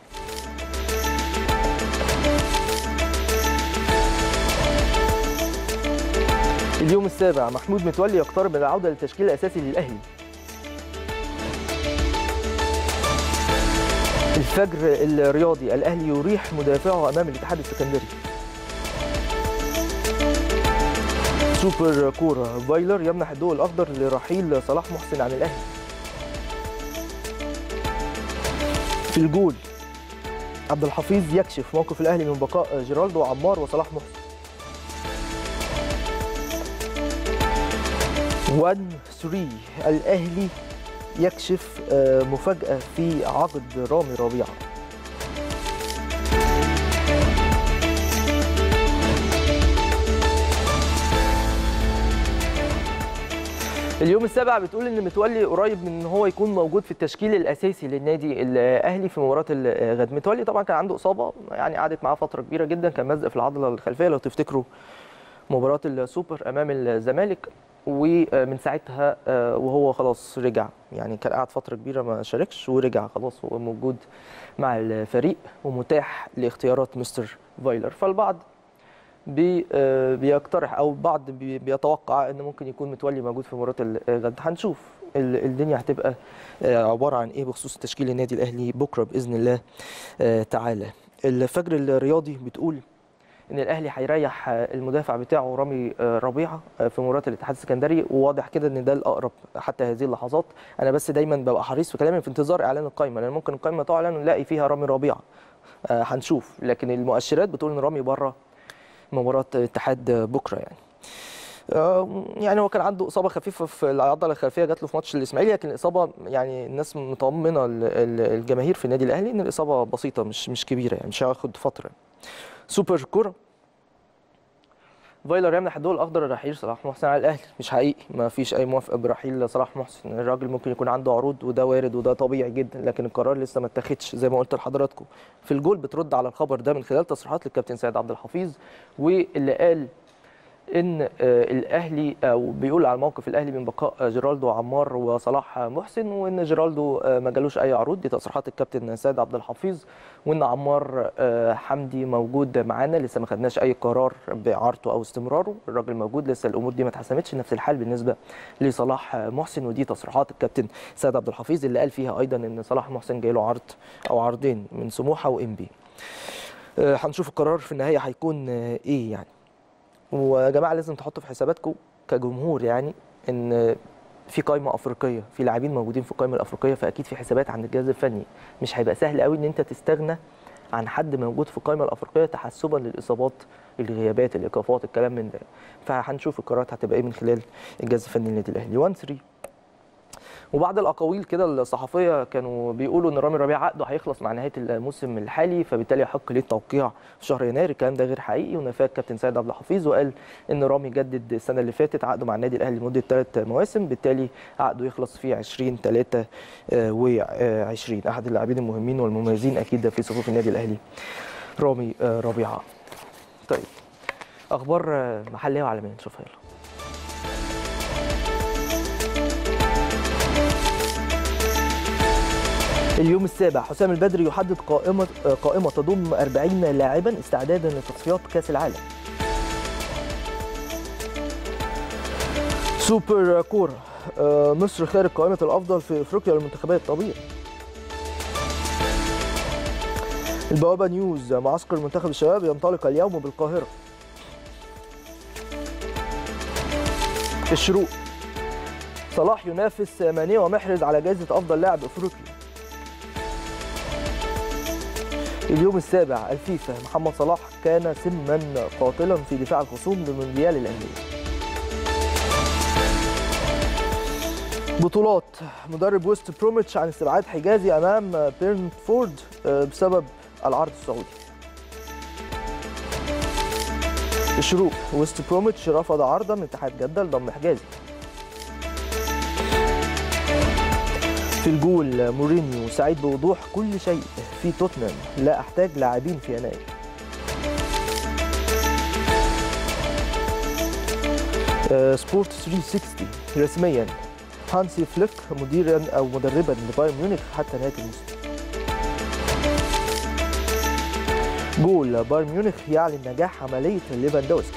اليوم السابع محمود متولي يقترب من العودة للتشكيل الأساسي للأهلي الفجر الرياضي الأهلي يريح مدافعه أمام الاتحاد السكندري سوبر كورة فايلر يمنح الضوء الأخضر لرحيل صلاح محسن عن الأهلي في الجول عبد الحفيظ يكشف موقف الأهلي من بقاء جيرالدو وعمار وصلاح محسن 1 3 الاهلي يكشف آه، مفاجاه في عقد رامي ربيعه اليوم السابع بتقول ان متولي قريب من ان هو يكون موجود في التشكيل الاساسي للنادي الاهلي في مباراه الغد متولي طبعا كان عنده اصابه يعني قعدت معاه فتره كبيره جدا كان مزق في العضله الخلفيه لو تفتكروا مباراه السوبر امام الزمالك ومن ساعتها آه، وهو خلاص رجع يعني كان قعد فتره كبيره ما شاركش ورجع خلاص هو موجود مع الفريق ومتاح لاختيارات مستر فايلر فالبعض بي آه، بيقترح او بعض بي- بيتوقع ان ممكن يكون متولي موجود في مباراه الغد هنشوف ال- الدنيا هتبقى آه، عباره عن ايه بخصوص تشكيل النادي الاهلي بكره باذن الله آه، تعالى الفجر الرياضي بتقول ان الاهلي هيريح آه، المدافع بتاعه رامي آه، ربيعه آه، في مباراه الاتحاد السكندري وواضح كده ان ده الاقرب حتى هذه اللحظات انا بس دايما ببقى حريص في كلامي في انتظار اعلان القائمه لان ممكن القائمه تعلن ونلاقي فيها رامي ربيعه آه، هنشوف لكن المؤشرات بتقول ان رامي بره مباراه الاتحاد بكره يعني آه، يعني هو كان عنده اصابه خفيفه في العضله الخلفيه جات له في ماتش الاسماعيلي لكن الاصابه يعني الناس مطمنه ال- ال- الجماهير في النادي الاهلي ان الاصابه بسيطه مش مش كبيره يعني مش هياخد فتره سوبر كوره فايلر يمنح الضوء الاخضر لرحيل صلاح محسن على الاهلي مش حقيقي ما فيش اي موافقه برحيل صلاح محسن الراجل ممكن يكون عنده عروض وده وارد وده طبيعي جدا لكن القرار لسه ما اتخذش زي ما قلت لحضراتكم في الجول بترد على الخبر ده من خلال تصريحات للكابتن سيد عبد الحفيظ واللي قال ان آه، الاهلي او بيقول على الموقف الاهلي من بقاء آه، جيرالدو عمار وصلاح محسن وان جيرالدو آه، ما جالوش اي عروض دي تصريحات الكابتن سيد عبد الحفيظ وان عمار آه، حمدي موجود معانا لسه ما خدناش اي قرار باعارته او استمراره الراجل موجود لسه الامور دي ما اتحسمتش نفس الحال بالنسبه لصلاح آه، محسن ودي تصريحات الكابتن سيد عبد الحفيظ اللي قال فيها ايضا ان صلاح محسن جاي له عرض او عرضين من سموحه وانبي آه، هنشوف القرار في النهايه هيكون آه، ايه يعني ويا جماعه لازم تحطوا في حساباتكم كجمهور يعني ان في قائمه افريقيه في لاعبين موجودين في القائمه الافريقيه فاكيد في حسابات عند الجهاز الفني مش هيبقى سهل قوي ان انت تستغنى عن حد موجود في القائمه الافريقيه تحسبا للاصابات الغيابات الايقافات الكلام من ده فهنشوف القرارات هتبقى ايه من خلال الجهاز الفني للنادي الاهلي 1 3 وبعض الاقاويل كده الصحفيه كانوا بيقولوا ان رامي ربيعه عقده هيخلص مع نهايه الموسم الحالي فبالتالي يحق ليه التوقيع في شهر يناير الكلام ده غير حقيقي ونفاه الكابتن سيد عبد الحفيظ وقال ان رامي جدد السنه اللي فاتت عقده مع النادي الاهلي لمده ثلاث مواسم بالتالي عقده يخلص في 20 3 و20 احد اللاعبين المهمين والمميزين اكيد في صفوف النادي الاهلي رامي آه، ربيعه طيب اخبار آه، محليه وعالميه نشوفها يلا اليوم السابع حسام البدري يحدد قائمة قائمة تضم 40 لاعبا استعدادا لتصفيات كأس العالم. سوبر كورة آه، مصر خارج قائمة الأفضل في أفريقيا للمنتخبات طبيعي. البوابة نيوز معسكر منتخب الشباب ينطلق اليوم بالقاهرة. الشروق صلاح ينافس ماني ومحرز على جائزة أفضل لاعب أفريقي. اليوم السابع الفيفا محمد صلاح كان سما قاتلا في دفاع الخصوم لمونديال الأندية بطولات مدرب ويست بروميتش عن استبعاد حجازي أمام بيرنفورد آه، بسبب العرض السعودي الشروق ويست بروميتش رفض عرضا من اتحاد جدة لضم حجازي في الجول مورينيو سعيد بوضوح كل شيء في توتنهام لا احتاج لاعبين في يناير آه، سبورت 360 رسميا هانسي فليك مديرا او مدربا لبايرن ميونخ حتى نهايه الموسم جول بايرن ميونخ يعلن نجاح عمليه ليفاندوسكي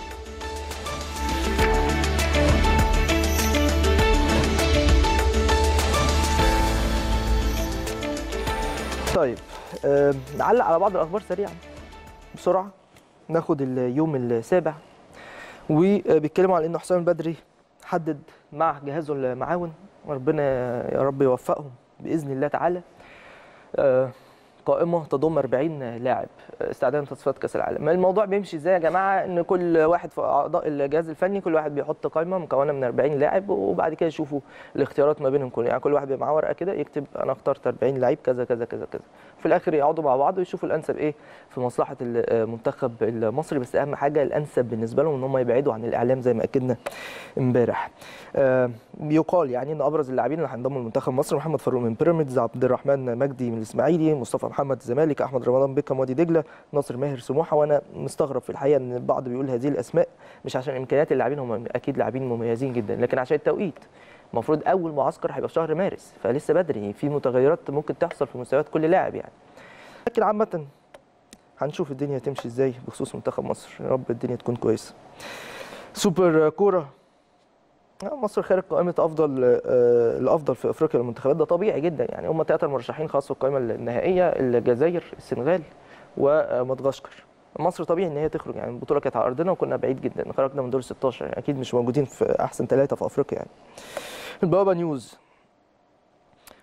طيب آه، نعلق على بعض الاخبار سريعا بسرعه ناخد اليوم السابع وبيتكلموا على ان حسام البدري حدد مع جهازه المعاون وربنا يا رب يوفقهم باذن الله تعالى آه، قائمه تضم 40 لاعب استعدادا لتصفيات كاس العالم الموضوع بيمشي ازاي يا جماعه ان كل واحد في اعضاء الجهاز الفني كل واحد بيحط قائمه مكونه من 40 لاعب وبعد كده يشوفوا الاختيارات ما بينهم كل يعني كل واحد بيبقى معاه ورقه كده يكتب انا اخترت 40 لعيب كذا كذا كذا كذا في الاخر يقعدوا مع بعض ويشوفوا الانسب ايه في مصلحه المنتخب المصري بس اهم حاجه الانسب بالنسبه لهم ان هم يبعدوا عن الاعلام زي ما اكدنا امبارح آه، بيقال يعني ان ابرز اللاعبين اللي هينضموا لمنتخب مصر محمد فاروق من بيراميدز عبد الرحمن مجدي من الاسماعيلي مصطفى محمد الزمالك احمد رمضان بيكم وادي دجله ناصر ماهر سموحه وانا مستغرب في الحقيقه ان البعض بيقول هذه الاسماء مش عشان امكانيات اللاعبين هم اكيد لاعبين مميزين جدا لكن عشان التوقيت المفروض اول معسكر هيبقى في شهر مارس فلسه بدري في متغيرات ممكن تحصل في مستويات كل لاعب يعني لكن عامه هنشوف الدنيا تمشي ازاي بخصوص منتخب مصر يا رب الدنيا تكون كويسه سوبر كوره مصر خارج قائمة أفضل آه، الأفضل في أفريقيا للمنتخبات ده طبيعي جدا يعني هم ثلاثة مرشحين خاص في القائمة النهائية الجزائر السنغال ومدغشقر مصر طبيعي ان هي تخرج يعني البطوله كانت على ارضنا وكنا بعيد جدا خرجنا من دور 16 يعني اكيد مش موجودين في احسن ثلاثه في افريقيا يعني البوابه نيوز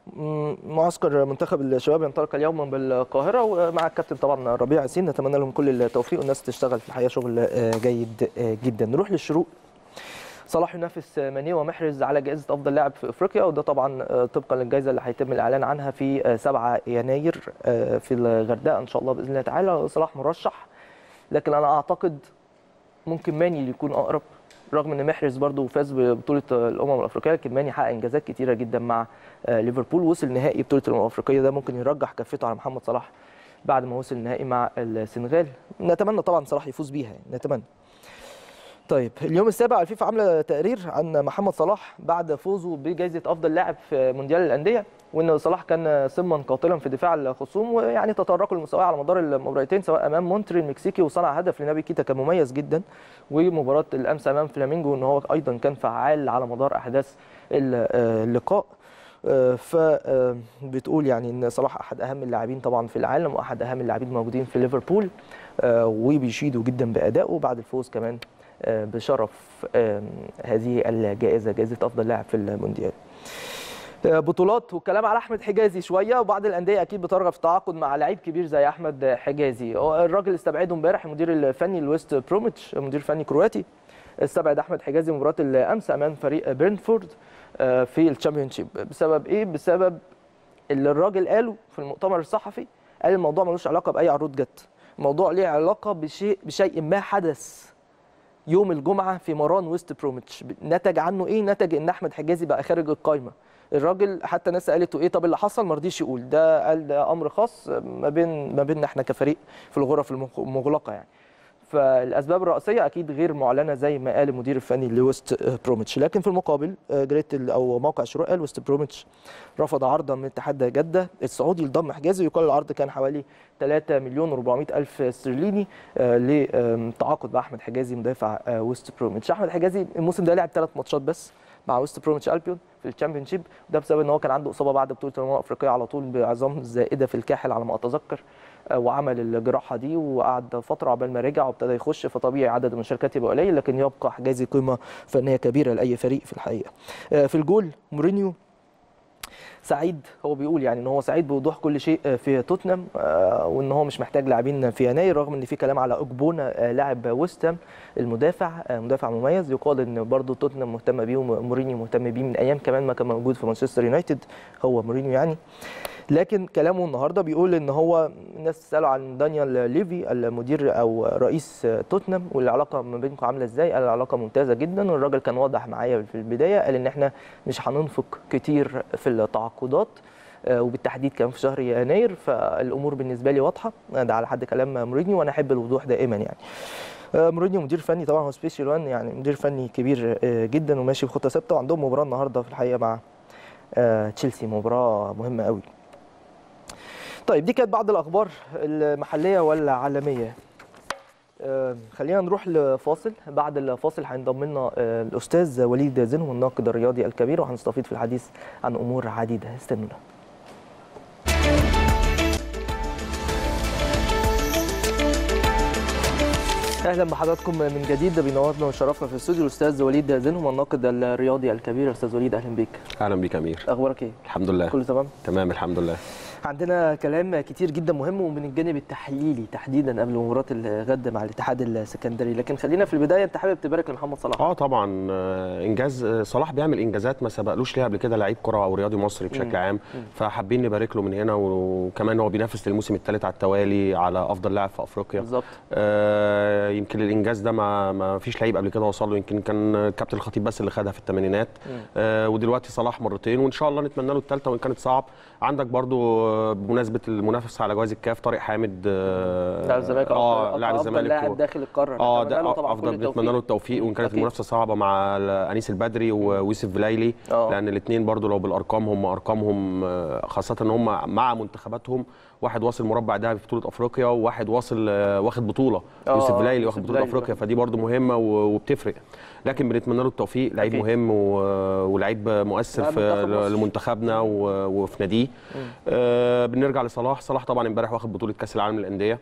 م- معسكر منتخب الشباب ينطلق اليوم بالقاهره ومع الكابتن طبعا ربيع ياسين نتمنى لهم كل التوفيق والناس تشتغل في الحقيقه شغل آه، جيد آه، جدا نروح للشروق صلاح ينافس ماني ومحرز على جائزه افضل لاعب في افريقيا وده طبعا آه، طبقا للجائزه اللي هيتم الاعلان عنها في آه، 7 يناير آه، في الغردقه ان شاء الله باذن الله تعالى صلاح مرشح لكن انا اعتقد ممكن ماني اللي يكون اقرب رغم ان محرز برضو فاز ببطوله الامم الافريقيه لكن ماني حقق انجازات كتيره جدا مع آه، ليفربول وصل نهائي بطوله الامم الافريقيه ده ممكن يرجح كفته على محمد صلاح بعد ما وصل النهائي مع السنغال نتمنى طبعا صلاح يفوز بيها يعني نتمنى طيب اليوم السابع الفيفا عامله تقرير عن محمد صلاح بعد فوزه بجائزه افضل لاعب في مونديال الانديه وان صلاح كان سما قاتلا في دفاع الخصوم ويعني تطرقوا للمساواه على مدار المباراتين سواء امام مونتري المكسيكي وصنع هدف لنبي كيتا كان مميز جدا ومباراه الامس امام فلامينجو ان هو ايضا كان فعال على مدار احداث اللقاء فبتقول يعني ان صلاح احد اهم اللاعبين طبعا في العالم واحد اهم اللاعبين الموجودين في ليفربول آه، وبيشيدوا جدا بادائه بعد الفوز كمان آه، بشرف آه، هذه الجائزه جائزه افضل لاعب في المونديال آه، بطولات والكلام على احمد حجازي شويه وبعض الانديه اكيد بترغب في التعاقد مع لعيب كبير زي احمد حجازي هو الراجل استبعده امبارح المدير الفني لويست بروميتش مدير فني كرواتي استبعد احمد حجازي مباراه الامس امام فريق بيرنفورد آه، في الشامبيونشيب بسبب ايه بسبب اللي الراجل قاله في المؤتمر الصحفي قال الموضوع ملوش علاقه باي عروض جت الموضوع ليه علاقه بشيء بشيء ما حدث يوم الجمعه في مران ويست بروميتش نتج عنه ايه نتج ان احمد حجازي بقى خارج القايمه الراجل حتى ناس قالت له ايه طب اللي حصل ما رضيش يقول ده قال ده امر خاص ما بين ما بيننا احنا كفريق في الغرف المغلقه يعني فالاسباب الرئيسيه اكيد غير معلنه زي ما قال المدير الفني لويست بروميتش لكن في المقابل آه، جريت ال- او موقع الشروق قال ويست بروميتش رفض عرضا من اتحاد جده السعودي لضم حجازي يقال العرض كان حوالي 3 مليون و400 الف استرليني آه، للتعاقد مع احمد حجازي مدافع آه، ويست بروميتش احمد حجازي الموسم ده لعب ثلاث ماتشات بس مع ويست بروميتش البيون في الشامبيونشيب ده بسبب ان هو كان عنده اصابه بعد بطوله الامم الافريقيه على طول بعظام زائده في الكاحل على ما اتذكر آه، وعمل الجراحه دي وقعد فتره عقبال ما رجع وابتدى يخش فطبيعي عدد المشاركات يبقى قليل لكن يبقى حجازي قيمه فنيه كبيره لاي فريق في الحقيقه آه، في الجول مورينيو سعيد هو بيقول يعني ان هو سعيد بوضوح كل شيء في توتنهام آه، وان هو مش محتاج لاعبين في يناير رغم ان في كلام على اوجبونا آه، لاعب ويستام المدافع آه، مدافع مميز يقال ان برضه توتنهام مهتم بيه ومورينيو مهتم بيه من ايام كمان ما كان موجود في مانشستر يونايتد هو مورينيو يعني لكن كلامه النهارده بيقول ان هو الناس تساله عن دانيال ليفي المدير او رئيس توتنهام والعلاقه ما بينكم عامله ازاي قال العلاقه ممتازه جدا والراجل كان واضح معايا في البدايه قال ان احنا مش هننفق كتير في التعاقدات آه، وبالتحديد كمان في شهر يناير فالامور بالنسبه لي واضحه ده على حد كلام مورينيو وانا احب الوضوح دائما يعني آه، مورينيو مدير فني طبعا هو سبيشال وان يعني مدير فني كبير آه، جدا وماشي بخطه ثابته وعندهم مباراه النهارده في الحقيقه مع آه، تشيلسي مباراه مهمه قوي طيب دي كانت بعض الاخبار المحليه والعالميه آه، خلينا نروح لفاصل بعد الفاصل هينضم لنا آه، الاستاذ وليد زينو الناقد الرياضي الكبير وهنستفيد في الحديث عن امور عديده استنونا اهلا بحضراتكم من جديد بينورنا وشرفنا في الاستوديو الاستاذ وليد زينهم الناقد الرياضي الكبير استاذ وليد اهلا بيك اهلا بيك يا امير اخبارك ايه الحمد لله كله تمام تمام الحمد لله عندنا كلام كتير جدا مهم ومن الجانب التحليلي تحديدا قبل مباراه الغد مع الاتحاد السكندري لكن خلينا في البدايه انت حابب تبارك لمحمد صلاح اه طبعا آه، انجاز آه، صلاح بيعمل انجازات ما سبقلوش ليها قبل كده لعيب كره او رياضي مصري مم. بشكل عام مم. فحابين نبارك له من هنا وكمان هو بينافس للموسم الثالث على التوالي على افضل لاعب في افريقيا بالظبط آه يمكن الانجاز ده ما ما فيش لعيب قبل كده وصل له يمكن كان كابتن الخطيب بس اللي خدها في الثمانينات مم. آه ودلوقتي صلاح مرتين وان شاء الله نتمنى له الثالثه وان كانت صعب عندك برضو آه، بمناسبه المنافسه على جوائز الكاف طارق حامد آه لاعب الزمالك اه لاعب افضل الزمالك لاعب و- داخل القاره اه نتمنى له ده طبعا كل افضل التوفيق. نتمنى له التوفيق وان كانت أكيد. المنافسه صعبه مع انيس البدري ويوسف فلايلي آه. لان الاثنين برضو لو بالارقام هم ارقامهم آه، خاصه ان هم مع منتخباتهم واحد واصل مربع ذهبي في بطوله افريقيا وواحد واصل آه، واخد بطوله آه، يوسف فلايلي يوسف واخد بطوله فلايلي افريقيا فدي برضو مهمه و- وبتفرق لكن بنتمنى له التوفيق لعيب أكيد. مهم و- ولعيب مؤثر لاعب في منتخب مصر. لمنتخبنا و- وفي ناديه آه، بنرجع لصلاح صلاح طبعا امبارح واخد بطوله كاس العالم للانديه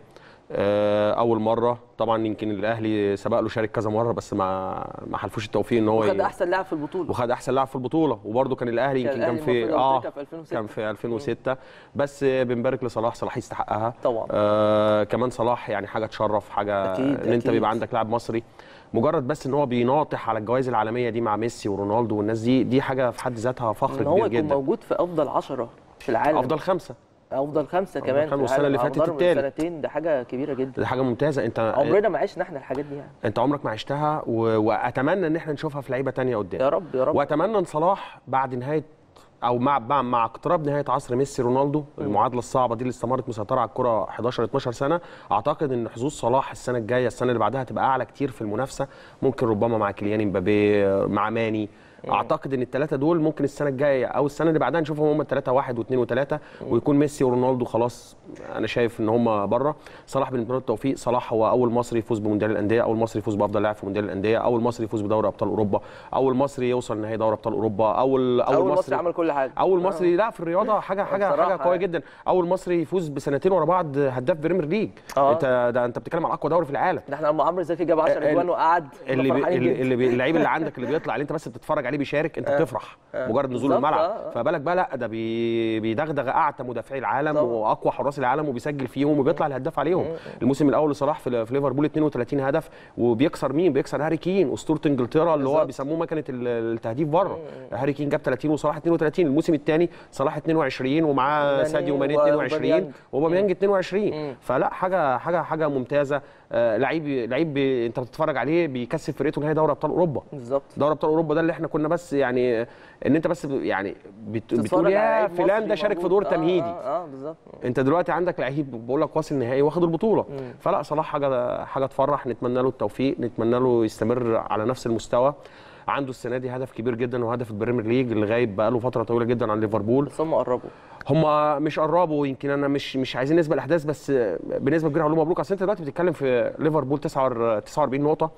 آه، اول مره طبعا يمكن الاهلي سبق له شارك كذا مره بس ما ما حلفوش التوفيق ان هو وخد ي- احسن لاعب في البطوله وخد احسن لاعب في البطوله وبرده كان الاهلي كان يمكن كان الأهلي في المفروض اه أفريقيا في 2006. كان في 2006 بس بنبارك لصلاح صلاح يستحقها طبعا. آه كمان صلاح يعني حاجه تشرف حاجه أكيد، ان انت أكيد. بيبقى عندك لاعب مصري مجرد بس ان هو بيناطح على الجوائز العالميه دي مع ميسي ورونالدو والناس دي دي حاجه في حد ذاتها فخر ان هو كبير يكون جدا موجود في افضل 10 في العالم افضل خمسه افضل خمسه كمان في خمسة، والسنة العالم اللي على فاتت مدار التالت. سنتين ده حاجه كبيره جدا دي حاجه ممتازه انت عمرنا ما عشنا احنا الحاجات دي يعني انت عمرك ما عشتها و... واتمنى ان احنا نشوفها في لعيبه تانية قدام يا رب يا رب واتمنى ان صلاح بعد نهايه او مع مع, مع اقتراب نهايه عصر ميسي رونالدو المعادله الصعبه دي اللي استمرت مسيطره على الكره 11 12 سنه اعتقد ان حظوظ صلاح السنه الجايه السنه اللي بعدها هتبقى اعلى كتير في المنافسه ممكن ربما مع كيليان امبابي مع ماني اعتقد ان الثلاثه دول ممكن السنه الجايه او السنه اللي بعدها نشوفهم هم الثلاثه واحد واثنين وثلاثه ويكون ميسي ورونالدو خلاص انا شايف ان هم بره صلاح بالنسبه له التوفيق صلاح هو اول مصري يفوز بمونديال الانديه اول مصري يفوز بافضل لاعب في مونديال الانديه اول مصري يفوز بدوري ابطال اوروبا اول مصري يوصل نهائي دوري ابطال اوروبا اول اول مصري عمل كل حاجه اول مصري لا في الرياضه حاجه حاجه بصراحة حاجه قويه يعني. جدا اول مصري يفوز بسنتين ورا بعض هداف بريمير ليج آه. انت ده انت بتتكلم على اقوى دوري في العالم ده احنا لما عمرو زكي جاب 10 ال- اجوان وقعد اللي كنا بي فرحانين اللي, جدا. اللي بي اللعيب اللي عندك اللي بيطلع اللي انت بس بتتفرج عليه بيشارك انت بتفرح مجرد نزول بالظبط، الملعب آه، آه. فبالك بقى لا ده بي بيدغدغ اعتى مدافعي العالم طبعا. واقوى حراس العالم وبيسجل فيهم وبيطلع الهداف عليهم الموسم الاول لصلاح في, في ليفربول 32 هدف وبيكسر مين بيكسر هاري كين اسطوره انجلترا اللي هو بالظبط. بيسموه مكنه ال- التهديف بره هاري كين جاب 30 وصلاح 32 الموسم الثاني صلاح 22 ومعاه ماني ساديو ماني و- 22 وأوباميانج. وباميانج 22 فلا حاجه حاجه حاجه ممتازه آه، لعيب لعيب بي- انت بتتفرج عليه بيكسب فرقته نهائي دوري ابطال اوروبا بالظبط دوري ابطال اوروبا ده اللي احنا كنا بس يعني ان انت بس ب- يعني بت- تتفرج بتقول على يا لعيب فلان مصري ده شارك في موجود. دور آه، تمهيدي اه, آه بالظبط انت دلوقتي عندك لعيب بقول لك واصل نهائي واخد البطوله فلا صلاح حاجه حاجه تفرح نتمنى له التوفيق نتمنى له يستمر على نفس المستوى عنده السنه دي هدف كبير جدا وهدف البريمير ليج اللي غايب بقاله فتره طويله جدا عن ليفربول بس هم قربوا هم مش قربوا يمكن انا مش مش عايزين نسبه الاحداث بس بنسبه كبيره هقول لهم مبروك اصل انت دلوقتي بتتكلم في ليفربول 49 نقطه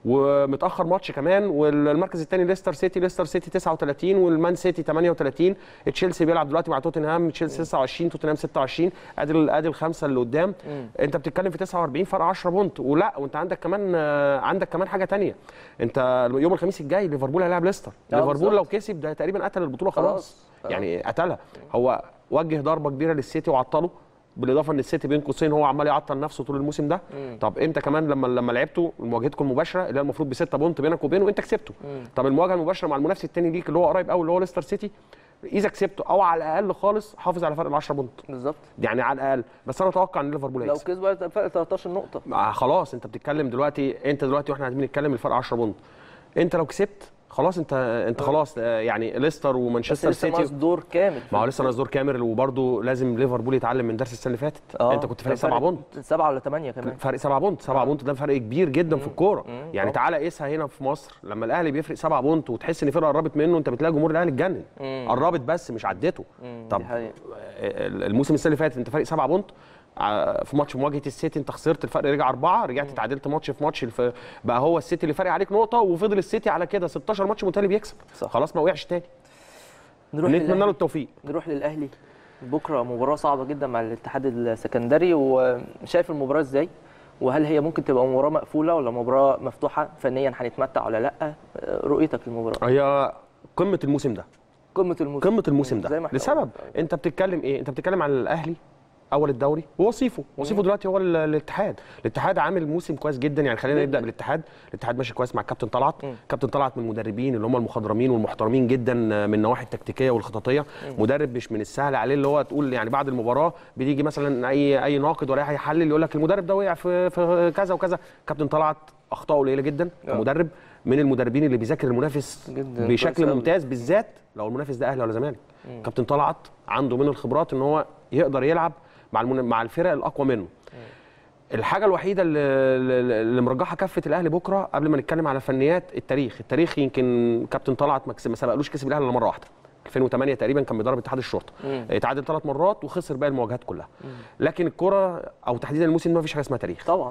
ومتاخر ماتش كمان والمركز الثاني ليستر سيتي ليستر سيتي 39 والمان سيتي 38 تشيلسي بيلعب دلوقتي مع توتنهام تشيلسي 29 توتنهام 26 ادي ال- ادي الخمسه اللي قدام انت بتتكلم في 49 فرق 10 بونت ولا وانت عندك كمان آه، عندك كمان حاجه ثانيه انت يوم الخميس الجاي ليفربول هيلاعب ليستر آه، ليفربول بالظبط. لو كسب ده تقريبا قتل البطوله خلاص خلاص. آه. يعني قتلها هو وجه ضربه كبيره للسيتي وعطله بالاضافه ان السيتي بين قوسين هو عمال يعطل نفسه طول الموسم ده طب انت كمان لما لما لعبته مواجهتكم المباشره اللي هي المفروض بسته بونت بينك وبينه انت كسبته طب المواجهه المباشره مع المنافس الثاني ليك اللي هو قريب قوي اللي هو ليستر سيتي اذا كسبته او على الاقل خالص حافظ على فرق ال 10 بونت بالظبط يعني على الاقل بس انا اتوقع ان ليفربول لو هيكسب كسبوا هيبقى فرق 13 نقطه آه خلاص انت بتتكلم دلوقتي انت دلوقتي واحنا قاعدين بنتكلم الفرق 10 بونت انت لو كسبت خلاص انت انت خلاص آه، يعني ليستر بس ومانشستر لسه سيتي ناقص دور كامل ما هو لسه ناقص دور كامل وبرده لازم ليفربول يتعلم من درس السنه اللي فاتت آه. انت كنت فارق فرق 7 بونت سبعه ولا ثمانيه كمان فرق 7 بونت 7 بونت ده فرق كبير جدا في الكوره يعني طبعا. تعالى قيسها هنا في مصر لما الاهلي بيفرق 7 بونت وتحس ان فرقه قربت منه انت بتلاقي جمهور الاهلي اتجنن قربت بس مش عدته طب دي حقيقة. الموسم السنه اللي فاتت انت فرق 7 بونت ع- في ماتش مواجهه السيتي انت خسرت الفرق رجع اربعه رجعت تعادلت ماتش في ماتش الف... بقى هو السيتي اللي فارق عليك نقطه وفضل السيتي على كده 16 ماتش متتالي بيكسب صح. خلاص ما وقعش تاني نروح نتمنى له للأهلي. التوفيق نروح للاهلي بكره مباراه صعبه جدا مع الاتحاد السكندري وشايف المباراه ازاي وهل هي ممكن تبقى مباراه مقفوله ولا مباراه مفتوحه فنيا هنتمتع ولا لا رؤيتك للمباراه هي قمه الموسم ده قمه الموسم قمه الموسم زي ده ما احنا لسبب قلنا. انت بتتكلم ايه انت بتتكلم عن الاهلي اول الدوري ووصيفه وصيفه دلوقتي هو ال- الاتحاد الاتحاد عامل موسم كويس جدا يعني خلينا جداً. نبدا بالاتحاد الاتحاد ماشي كويس مع كابتن طلعت مم. كابتن طلعت من المدربين اللي هم المخضرمين والمحترمين جدا من النواحي التكتيكيه والخططيه مدرب مش من السهل عليه اللي هو تقول يعني بعد المباراه بيجي مثلا اي اي ناقد ولا اي يحلل يقول لك المدرب ده وقع في في كذا وكذا كابتن طلعت اخطاء قليله جدا آه. كمدرب من المدربين اللي بيذاكر المنافس جداً، بشكل كويس أوي. ممتاز بالذات لو المنافس ده اهلي ولا زمالك كابتن طلعت عنده من الخبرات ان هو يقدر يلعب مع المن... مع الفرق الاقوى منه الحاجه الوحيده اللي, اللي اللي مرجحه كفه الاهلي بكره قبل ما نتكلم على فنيات التاريخ التاريخ يمكن كابتن طلعت ما كسب- ما سبقلوش كسب الاهلي الا مره واحده 2008 تقريبا كان بيدرب اتحاد الشرطه مم. اتعادل ثلاث مرات وخسر باقي المواجهات كلها لكن الكره او تحديدا الموسم ده ما فيش حاجه اسمها تاريخ طبعا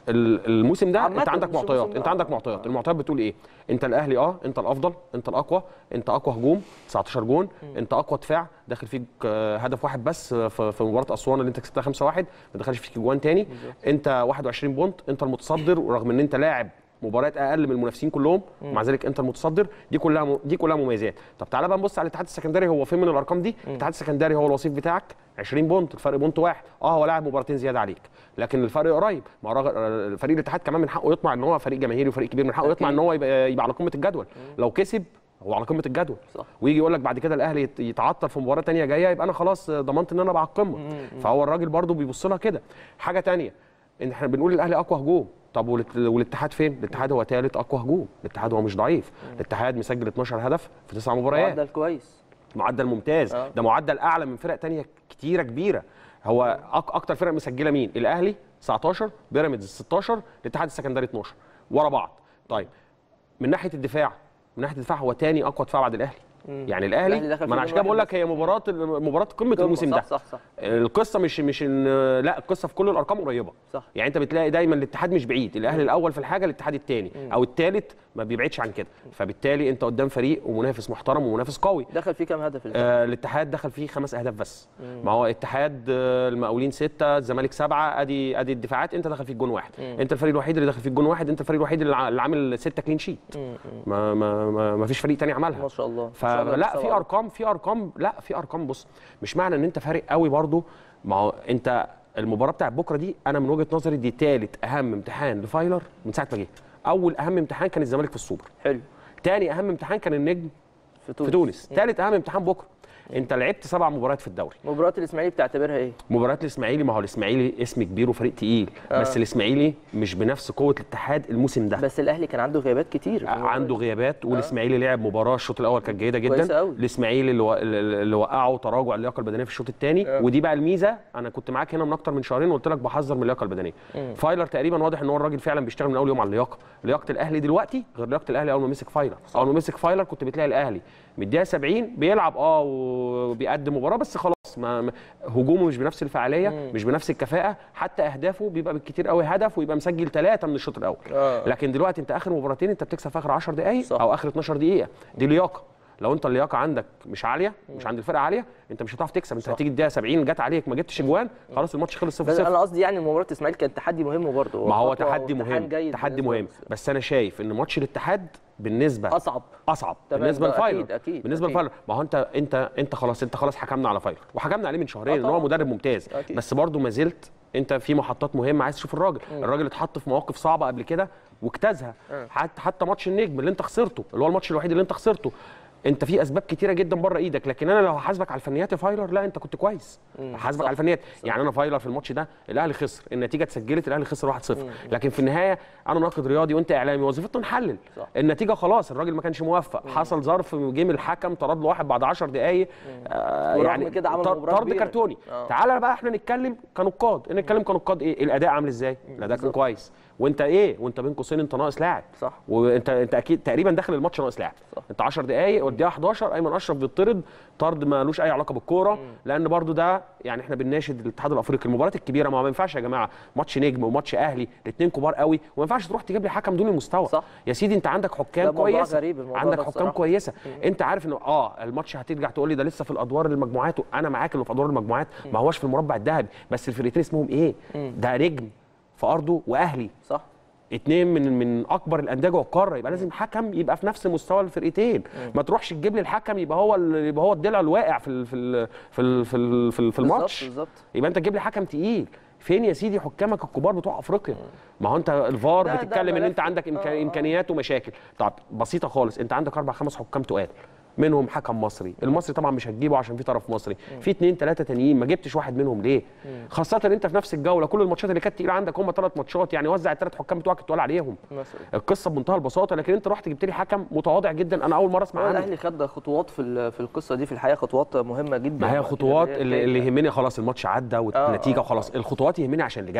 ال- الموسم ده عامة انت عندك مش معطيات الموسم انت ده. عندك معطيات المعطيات بتقول ايه انت الاهلي اه انت الافضل انت الاقوى انت اقوى هجوم 19 جون انت اقوى دفاع داخل فيك آه، هدف واحد بس آه، في في مباراه اسوان اللي انت كسبتها 5-1 ما دخلش فيك جوان تاني انت 21 بونت انت المتصدر ورغم ان انت لاعب مباريات اقل من المنافسين كلهم مع ذلك انت المتصدر دي كلها م... دي كلها مميزات طب تعالى بقى نبص على الاتحاد السكندري هو فين من الارقام دي الاتحاد السكندري هو الوصيف بتاعك 20 بونت الفرق بونت واحد اه هو لاعب مباراتين زياده عليك لكن الفرق قريب مع رغ- فريق الاتحاد كمان من حقه يطمع ان هو فريق جماهيري وفريق كبير من حقه يطمع ان هو يبقى, يبقى على قمه الجدول لو كسب هو على قمه الجدول صح. ويجي يقول لك بعد كده الاهلي يت- يتعطل في مباراه تانية جايه يبقى انا خلاص ضمنت ان انا ابقى على القمه فهو الراجل برده بيبص لها كده حاجه تانية ان احنا بنقول الاهلي اقوى هجوم طب والات- والاتحاد فين الاتحاد هو ثالث اقوى هجوم الاتحاد هو مش ضعيف الاتحاد مسجل 12 هدف في تسع مباريات معدل كويس معدل ممتاز آه. ده معدل اعلى من فرق تانية كتيره كبيره هو أك اكتر فرق مسجله مين الاهلي 19 بيراميدز 16 الاتحاد السكندري 12 ورا بعض طيب من ناحيه الدفاع من ناحيه الدفاع هو تاني اقوى دفاع بعد الاهلي يعني الأهلي الاهلي دخل ما انا في عشان كده جون بقول واحد لك هي مباراه مباراه قمه الموسم صح ده صح صح القصه مش مش ان لا القصه في كل الارقام قريبه صح. يعني انت بتلاقي دايما الاتحاد مش بعيد الاهلي الاول في الحاجه الاتحاد الثاني او الثالث ما بيبعدش عن كده فبالتالي انت قدام فريق ومنافس محترم ومنافس قوي دخل فيه كام هدف الاتحاد؟ آه الاتحاد دخل فيه خمس اهداف بس ما هو اتحاد آه المقاولين سته الزمالك سبعه ادي ادي الدفاعات انت دخل فيك جون واحد انت الفريق الوحيد اللي دخل فيك جون واحد انت الفريق الوحيد اللي ع- اللي عامل سته كلين شيت ما ما ما, ما فيش فريق تاني عملها ما شاء الله ما شاء الله فلا في سبعة. ارقام في ارقام لا في ارقام بص مش معنى ان انت فارق قوي برضو ما هو انت المباراه بتاعت بكره دي انا من وجهه نظري دي ثالث اهم امتحان لفايلر من ساعه ما جه اول اهم امتحان كان الزمالك في السوبر حلو تاني اهم امتحان كان النجم في تونس في تونس ثالث اهم امتحان بكره انت لعبت سبع مباريات في الدوري مباراة الاسماعيلي بتعتبرها ايه؟ مباريات الاسماعيلي ما هو الاسماعيلي اسم كبير وفريق تقيل آه. بس الاسماعيلي مش بنفس قوه الاتحاد الموسم ده بس الاهلي كان عنده غيابات كتير في المباراة عنده غيابات والاسماعيلي لعب مباراه الشوط الاول كانت جيده جدا كويسة أوي. الاسماعيلي اللي, و... اللي وقعه تراجع اللياقه البدنيه في الشوط الثاني ودي بقى الميزه انا كنت معاك هنا من اكتر من شهرين وقلت لك بحذر من اللياقه البدنيه فايلر تقريبا واضح ان هو الراجل فعلا بيشتغل من اول يوم على اللياقه لياقه الاهلي دلوقتي غير لياقه الاهلي اول ما مسك فايلر اول ما مسك فايلر كنت بتلاقي الاهلي من الدقيقه 70 بيلعب اه وبيقدم مباراه بس خلاص ما ما- هجومه مش بنفس الفعاليه مش بنفس الكفاءه حتى اهدافه بيبقى بالكتير قوي هدف ويبقى مسجل ثلاثه من الشوط الاول آه. لكن دلوقتي انت اخر مباراتين انت بتكسب في اخر 10 دقائق صح. او اخر 12 دقيقه دي لياقه لو انت اللياقه عندك مش عاليه مش عند الفرقه عاليه انت مش هتعرف تكسب انت هتيجي الدقيقه 70 جت عليك ما جبتش اجوان خلاص الماتش خلص 0 بس 0 انا قصدي يعني مباراة الاسماعيلي كانت تحدي مهم برضه ما هو خطوة تحدي وامتحان مهم جيد تحدي بالنسبة مهم للمصري. بس انا شايف ان ماتش الاتحاد بالنسبه اصعب اصعب تمام بالنسبه بقى، لفايلر أكيد، أكيد، بالنسبه أكيد. لفايلر ما هو انت انت انت خلاص انت خلاص حكمنا على فايلر وحكمنا عليه من شهرين آه ان هو طبعاً. مدرب ممتاز أكيد. بس برضه ما زلت انت في محطات مهمه عايز تشوف الراجل الراجل اتحط في مواقف صعبه قبل كده واجتازها حتى حتى ماتش النجم اللي انت خسرته اللي هو الماتش الوحيد اللي انت خسرته انت في اسباب كتيره جدا بره ايدك لكن انا لو هحاسبك على الفنيات يا فايلر لا انت كنت كويس هحاسبك صح. على الفنيات يعني انا فايلر في الماتش ده الاهلي خسر النتيجه اتسجلت الاهلي خسر 1-0 لكن في النهايه انا ناقد رياضي وانت اعلامي وظيفتنا نحلل صح. النتيجه خلاص الراجل ما كانش موفق حصل ظرف جيم الحكم طرد له واحد بعد 10 دقائق آه ورغم يعني كده عمل طر- مباراة طرد كبيرة. كرتوني آه. تعالى بقى احنا نتكلم كنقاد نتكلم كنقاد ايه الاداء عامل ازاي الاداء كان بالظبط. كويس وانت ايه وانت بين قوسين انت ناقص لاعب صح. وانت انت اكيد تقريبا داخل الماتش ناقص لاعب صح. انت 10 دقائق والدقيقه 11 ايمن اشرف بيطرد طرد مالوش اي علاقه بالكوره لان برضو ده يعني احنا بنناشد الاتحاد الافريقي المباريات الكبيره ما هو ما ينفعش يا جماعه ماتش نجم وماتش اهلي الاثنين كبار قوي وما ينفعش تروح تجيب لي حكم دون المستوى صح. يا سيدي انت عندك ده حكام موضوع كويسه غريب الموضوع عندك ده حكام الصراحة. كويسه انت عارف انه اه الماتش هترجع تقول لي ده لسه في الادوار المجموعات انا معاك انه في ادوار المجموعات ما هوش في المربع الذهبي بس الفرقتين اسمهم ايه ده نجم في ارضه واهلي صح اتنين من من اكبر الانديه جوه القاره يبقى لازم حكم يبقى في نفس مستوى الفرقتين ما تروحش تجيب لي الحكم يبقى هو ال- يبقى هو الضلع الواقع في ال- في ال- في ال- في ال- في ال- في الماتش بالظبط يبقى انت تجيب لي حكم تقيل فين يا سيدي حكامك الكبار بتوع افريقيا ما هو انت الفار ده- ده بتتكلم ان انت ملف. عندك إمكا... آه، آه. امكانيات ومشاكل طب بسيطه خالص انت عندك اربع خمس حكام تقال منهم حكم مصري المصري طبعا مش هتجيبه عشان في طرف مصري في اتنين تلاته تانيين ما جبتش واحد منهم ليه خاصه ان انت في نفس الجوله كل الماتشات اللي كانت تقيله عندك هم ثلاث ماتشات يعني وزع الثلاث حكام بتوعك تقال عليهم مثلا القصه بمنتهى البساطه لكن انت رحت جبت لي حكم متواضع جدا انا اول مره اسمع هو عنه الاهلي خد خطوات في ال- في القصه دي في الحقيقه خطوات مهمه جدا ما هي وأكيد خطوات هي اللي, كانت- اللي يهمني خلاص الماتش عدى والنتيجه آه، وخلاص الخطوات يهمني عشان اللي جاي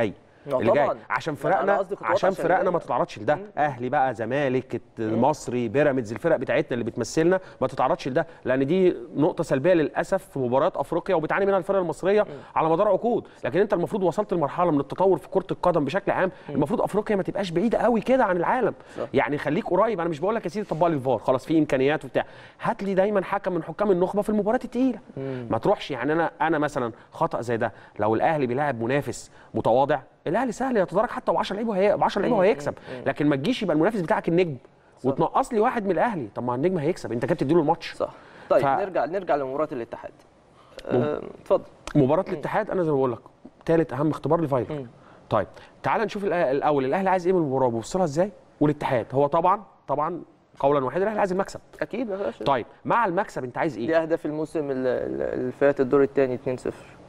لا اللي جاي طبعاً. عشان ما أنا فرقنا قصدي خطوات عشان عشان فرقنا اللي ما جاي. تتعرضش لده اهلي بقى زمالك المصري بيراميدز الفرق بتاعتنا اللي بتمثلنا ما تتعرضش لده لان دي نقطه سلبيه للاسف في مباريات افريقيا وبتعاني منها الفرق المصريه على مدار عقود لكن انت المفروض وصلت لمرحله من التطور في كره القدم بشكل عام المفروض افريقيا ما تبقاش بعيده قوي كده عن العالم صح. يعني خليك قريب انا مش بقول لك يا سيدي طبق لي الفار خلاص في امكانيات وبتاع هات لي دايما حكم من حكام النخبه في المباريات الثقيله ما تروحش يعني انا انا مثلا خطا زي ده لو الاهلي بيلاعب منافس متواضع الاهلي سهل يتدرج حتى ب 10 لعيبه وهي ب 10 لعيبه وهيكسب لكن ما تجيش يبقى المنافس بتاعك النجم وتنقص لي واحد من الاهلي طب ما النجم هيكسب انت كده بتديله الماتش صح طيب ف- نرجع نرجع لمباراه الاتحاد آه، اتفضل مباراه الاتحاد انا زي ما بقول لك ثالث اهم اختبار لفايلر مم. طيب تعال نشوف الأ- الاول الاهلي عايز ايه من المباراه بيوصلها ازاي والاتحاد هو طبعا طبعا قولا واحدا الاهلي عايز المكسب اكيد ما فيهاش طيب مع المكسب انت عايز ايه دي اهداف الموسم ال- ال- اللي فات الدور الثاني 2-0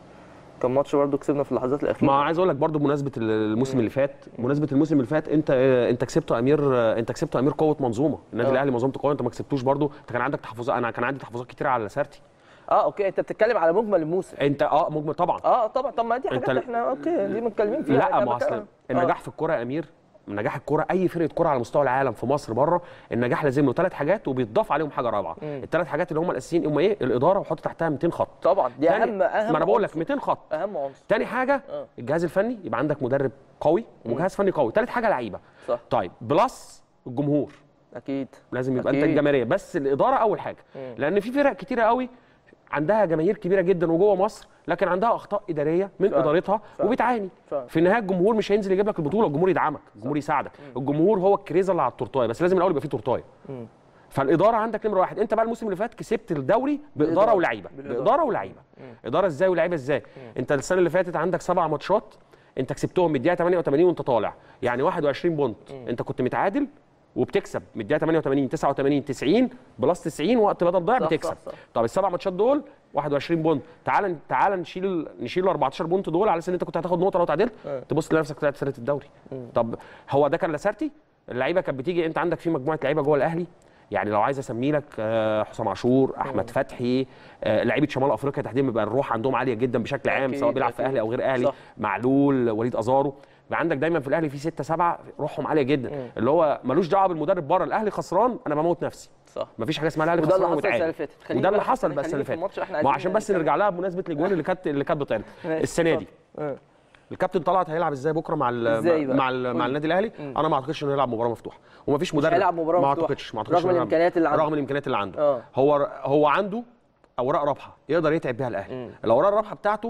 كان ماتش برضه كسبنا في اللحظات الاخيره ما عايز اقول لك برضو بمناسبه الموسم اللي فات بمناسبه الموسم اللي فات انت انت كسبته امير انت كسبته امير قوه منظومه النادي آه. الاهلي منظومته قويه انت ما كسبتوش برضو انت كان عندك تحفظات انا كان عندي تحفظات كتير على لاسارتي اه اوكي انت بتتكلم على مجمل الموسم انت اه مجمل طبعا اه طبعا طب ما دي أنت حاجات ال- احنا اوكي دي متكلمين فيها لا أنا ما بتكلم- اصل آه. النجاح في الكوره يا امير نجاح الكوره اي فرقه كوره على مستوى العالم في مصر بره النجاح لازم له ثلاث حاجات وبيتضاف عليهم حاجه رابعه الثلاث حاجات اللي هم الاساسيين هم ايه الاداره وحط تحتها 200 خط طبعا دي تاني- اهم اهم ما انا بقول لك عنصر. 200 خط اهم عنصر تاني حاجه آه. الجهاز الفني يبقى عندك مدرب قوي وجهاز فني قوي تالت حاجه لعيبه صح طيب بلس الجمهور اكيد لازم يبقى انت أكيد. الجماهيريه بس الاداره اول حاجه لان في فرق كتيره قوي عندها جماهير كبيره جدا وجوه مصر لكن عندها اخطاء اداريه من فعلا. ادارتها فعلا. وبتعاني فعلا. في النهايه الجمهور مش هينزل يجيب لك البطوله الجمهور يدعمك الجمهور يساعدك الجمهور هو الكريزه اللي على التورتايه بس لازم الاول يبقى فيه تورتايه فالاداره عندك نمره واحد انت بقى الموسم اللي فات كسبت الدوري باداره بالإدارة. ولعيبه بالإدارة. باداره ولعيبه اداره ازاي ولعيبه ازاي انت السنه اللي فاتت عندك سبع ماتشات انت كسبتهم من الدقيقه 88 وانت طالع يعني 21 بونت انت كنت متعادل وبتكسب من الدقيقه 88 89 90 بلس 90 وقت بدل ضايع صح، بتكسب صح، صح. طب السبع ماتشات دول 21 بونت تعال تعال نشيل نشيل ال 14 بونت دول على اساس ان انت كنت هتاخد نقطه لو تعادلت اه. تبص لنفسك طلعت فرقه الدوري طب هو ده كان لاسارتي اللعيبه كانت بتيجي انت عندك في مجموعه لعيبه جوه الاهلي يعني لو عايز اسمي لك آه، حسام عاشور احمد فتحي آه، لعيبه شمال افريقيا تحديدا بيبقى الروح عندهم عاليه جدا بشكل عام أكيد، سواء بيلعب في أكيد. اهلي او غير اهلي صح. معلول وليد ازارو بقى عندك دايما في الاهلي في ستة سبعة روحهم عاليه جدا اللي هو ملوش دعوه بالمدرب بره الاهلي خسران انا بموت نفسي صح مفيش حاجه اسمها الاهلي وده اللي خسران حصل السنه اللي ومتعادل فاتت خلينا وده اللي بقى- حصل خلينا بس السنه اللي في الماتش فاتت اللي احنا ما عايزين عشان بس نتكلم. نرجع لها بمناسبه الاجوان اللي كانت اللي كانت بتعرض ماشي، السنه اتفضل. دي اه. الكابتن طلعت هيلعب ازاي بكره مع ال- إزاي بقى؟ مع ال- قول مع لي. النادي الاهلي انا ما اعتقدش انه يلعب مباراه مفتوحه ومفيش مدرب هيلعب مباراة ما مفتوحة. اعتقدش ما اعتقدش رغم إنه يلعب- الإمكانيات اللي عنده. رغم الامكانيات اللي عنده اه. هو هو عنده اوراق رابحه يقدر يتعب بيها الاهلي الاوراق الرابحه بتاعته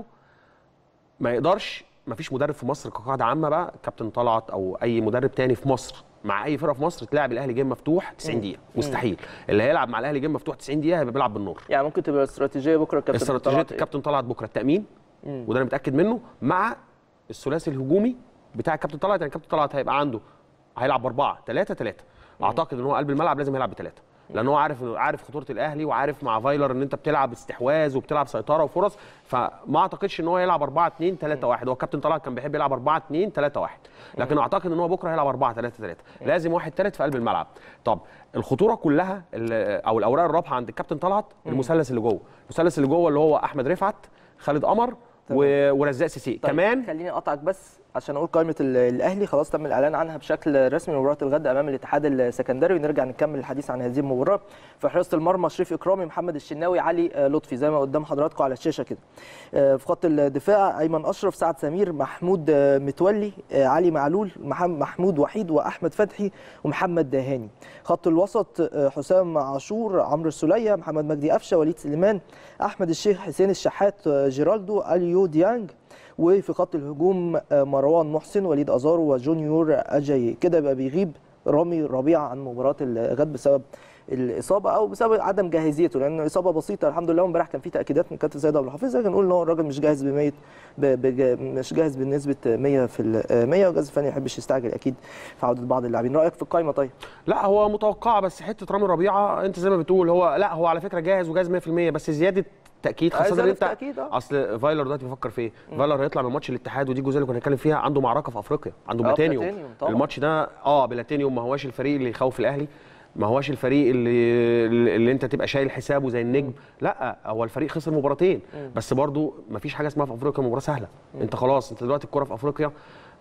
ما يقدرش ما فيش مدرب في مصر كقاعده عامه بقى كابتن طلعت او اي مدرب تاني في مصر مع اي فرقه في مصر تلعب الاهلي جيم مفتوح 90 دقيقه مستحيل اللي هيلعب مع الاهلي جيم مفتوح 90 دقيقه هيبقى بيلعب بالنور يعني ممكن تبقى استراتيجيه بكره الكابتن استراتيجيه طلعت إيه؟ الكابتن طلعت بكره التامين وده انا متاكد منه مع الثلاثي الهجومي بتاع الكابتن طلعت يعني الكابتن طلعت هيبقى عنده هيلعب باربعه ثلاثه ثلاثه اعتقد ان هو قلب الملعب لازم يلعب بثلاثه لان هو عارف عارف خطوره الاهلي وعارف مع فايلر ان انت بتلعب استحواذ وبتلعب سيطره وفرص فما اعتقدش ان هو يلعب 4 2 3 1 هو الكابتن طلعت كان بيحب يلعب 4 2 3 1 لكن اعتقد ان هو بكره هيلعب 4 3 3 لازم واحد ثالث في قلب الملعب طب الخطوره كلها ال- او الاوراق الرابحه عند الكابتن طلعت المثلث اللي جوه المثلث اللي جوه اللي هو احمد رفعت خالد قمر و- ورزاق سيسي طيب كمان خليني اقطعك بس عشان اقول قائمه ال- الاهلي خلاص تم الاعلان عنها بشكل رسمي مباراه الغد امام الاتحاد السكندري ونرجع نكمل الحديث عن هذه المباراه في حراسه المرمى شريف اكرامي محمد الشناوي علي آه، لطفي زي ما قدام حضراتكم على الشاشه كده آه، في خط الدفاع ايمن اشرف سعد سمير محمود آه، متولي آه، علي معلول مح- محمود وحيد واحمد فتحي ومحمد دهاني خط الوسط آه، حسام عاشور عمرو السوليه محمد مجدي قفشه وليد سليمان احمد الشيخ حسين الشحات آه، جيرالدو اليو ديانج وفي خط الهجوم آه، مروان محسن وليد ازارو وجونيور اجاي كده يبقى بيغيب رامي ربيعه عن مباراه الغد بسبب الاصابه او بسبب عدم جاهزيته لان اصابه بسيطه الحمد لله امبارح كان في تاكيدات من كابتن سيد عبد الحفيظ لكن نقول ان هو الراجل مش جاهز ب 100 ب- بج- مش جاهز بنسبه 100 في ال 100 والجهاز الفني ما يحبش يستعجل اكيد في عوده بعض اللاعبين رايك في القائمه طيب لا هو متوقعه بس حته رامي ربيعه انت زي ما بتقول هو لا هو على فكره جاهز وجاهز 100% بس زياده تاكيد عايز خاصه ان أعرف انت تأكيد، آه. اصل فايلر دلوقتي بيفكر في ايه؟ فايلر هيطلع من ماتش الاتحاد ودي الجزئيه اللي كنا بنتكلم فيها عنده معركه في افريقيا عنده آه، بلاتينيوم بلاتينيوم طبعاً. الماتش ده اه بلاتينيوم ما هواش الفريق اللي يخوف الاهلي ما هواش الفريق اللي اللي انت تبقى شايل حسابه زي النجم لا هو الفريق خسر مباراتين بس برضو ما فيش حاجه اسمها في افريقيا مباراه سهله انت خلاص انت دلوقتي الكوره في افريقيا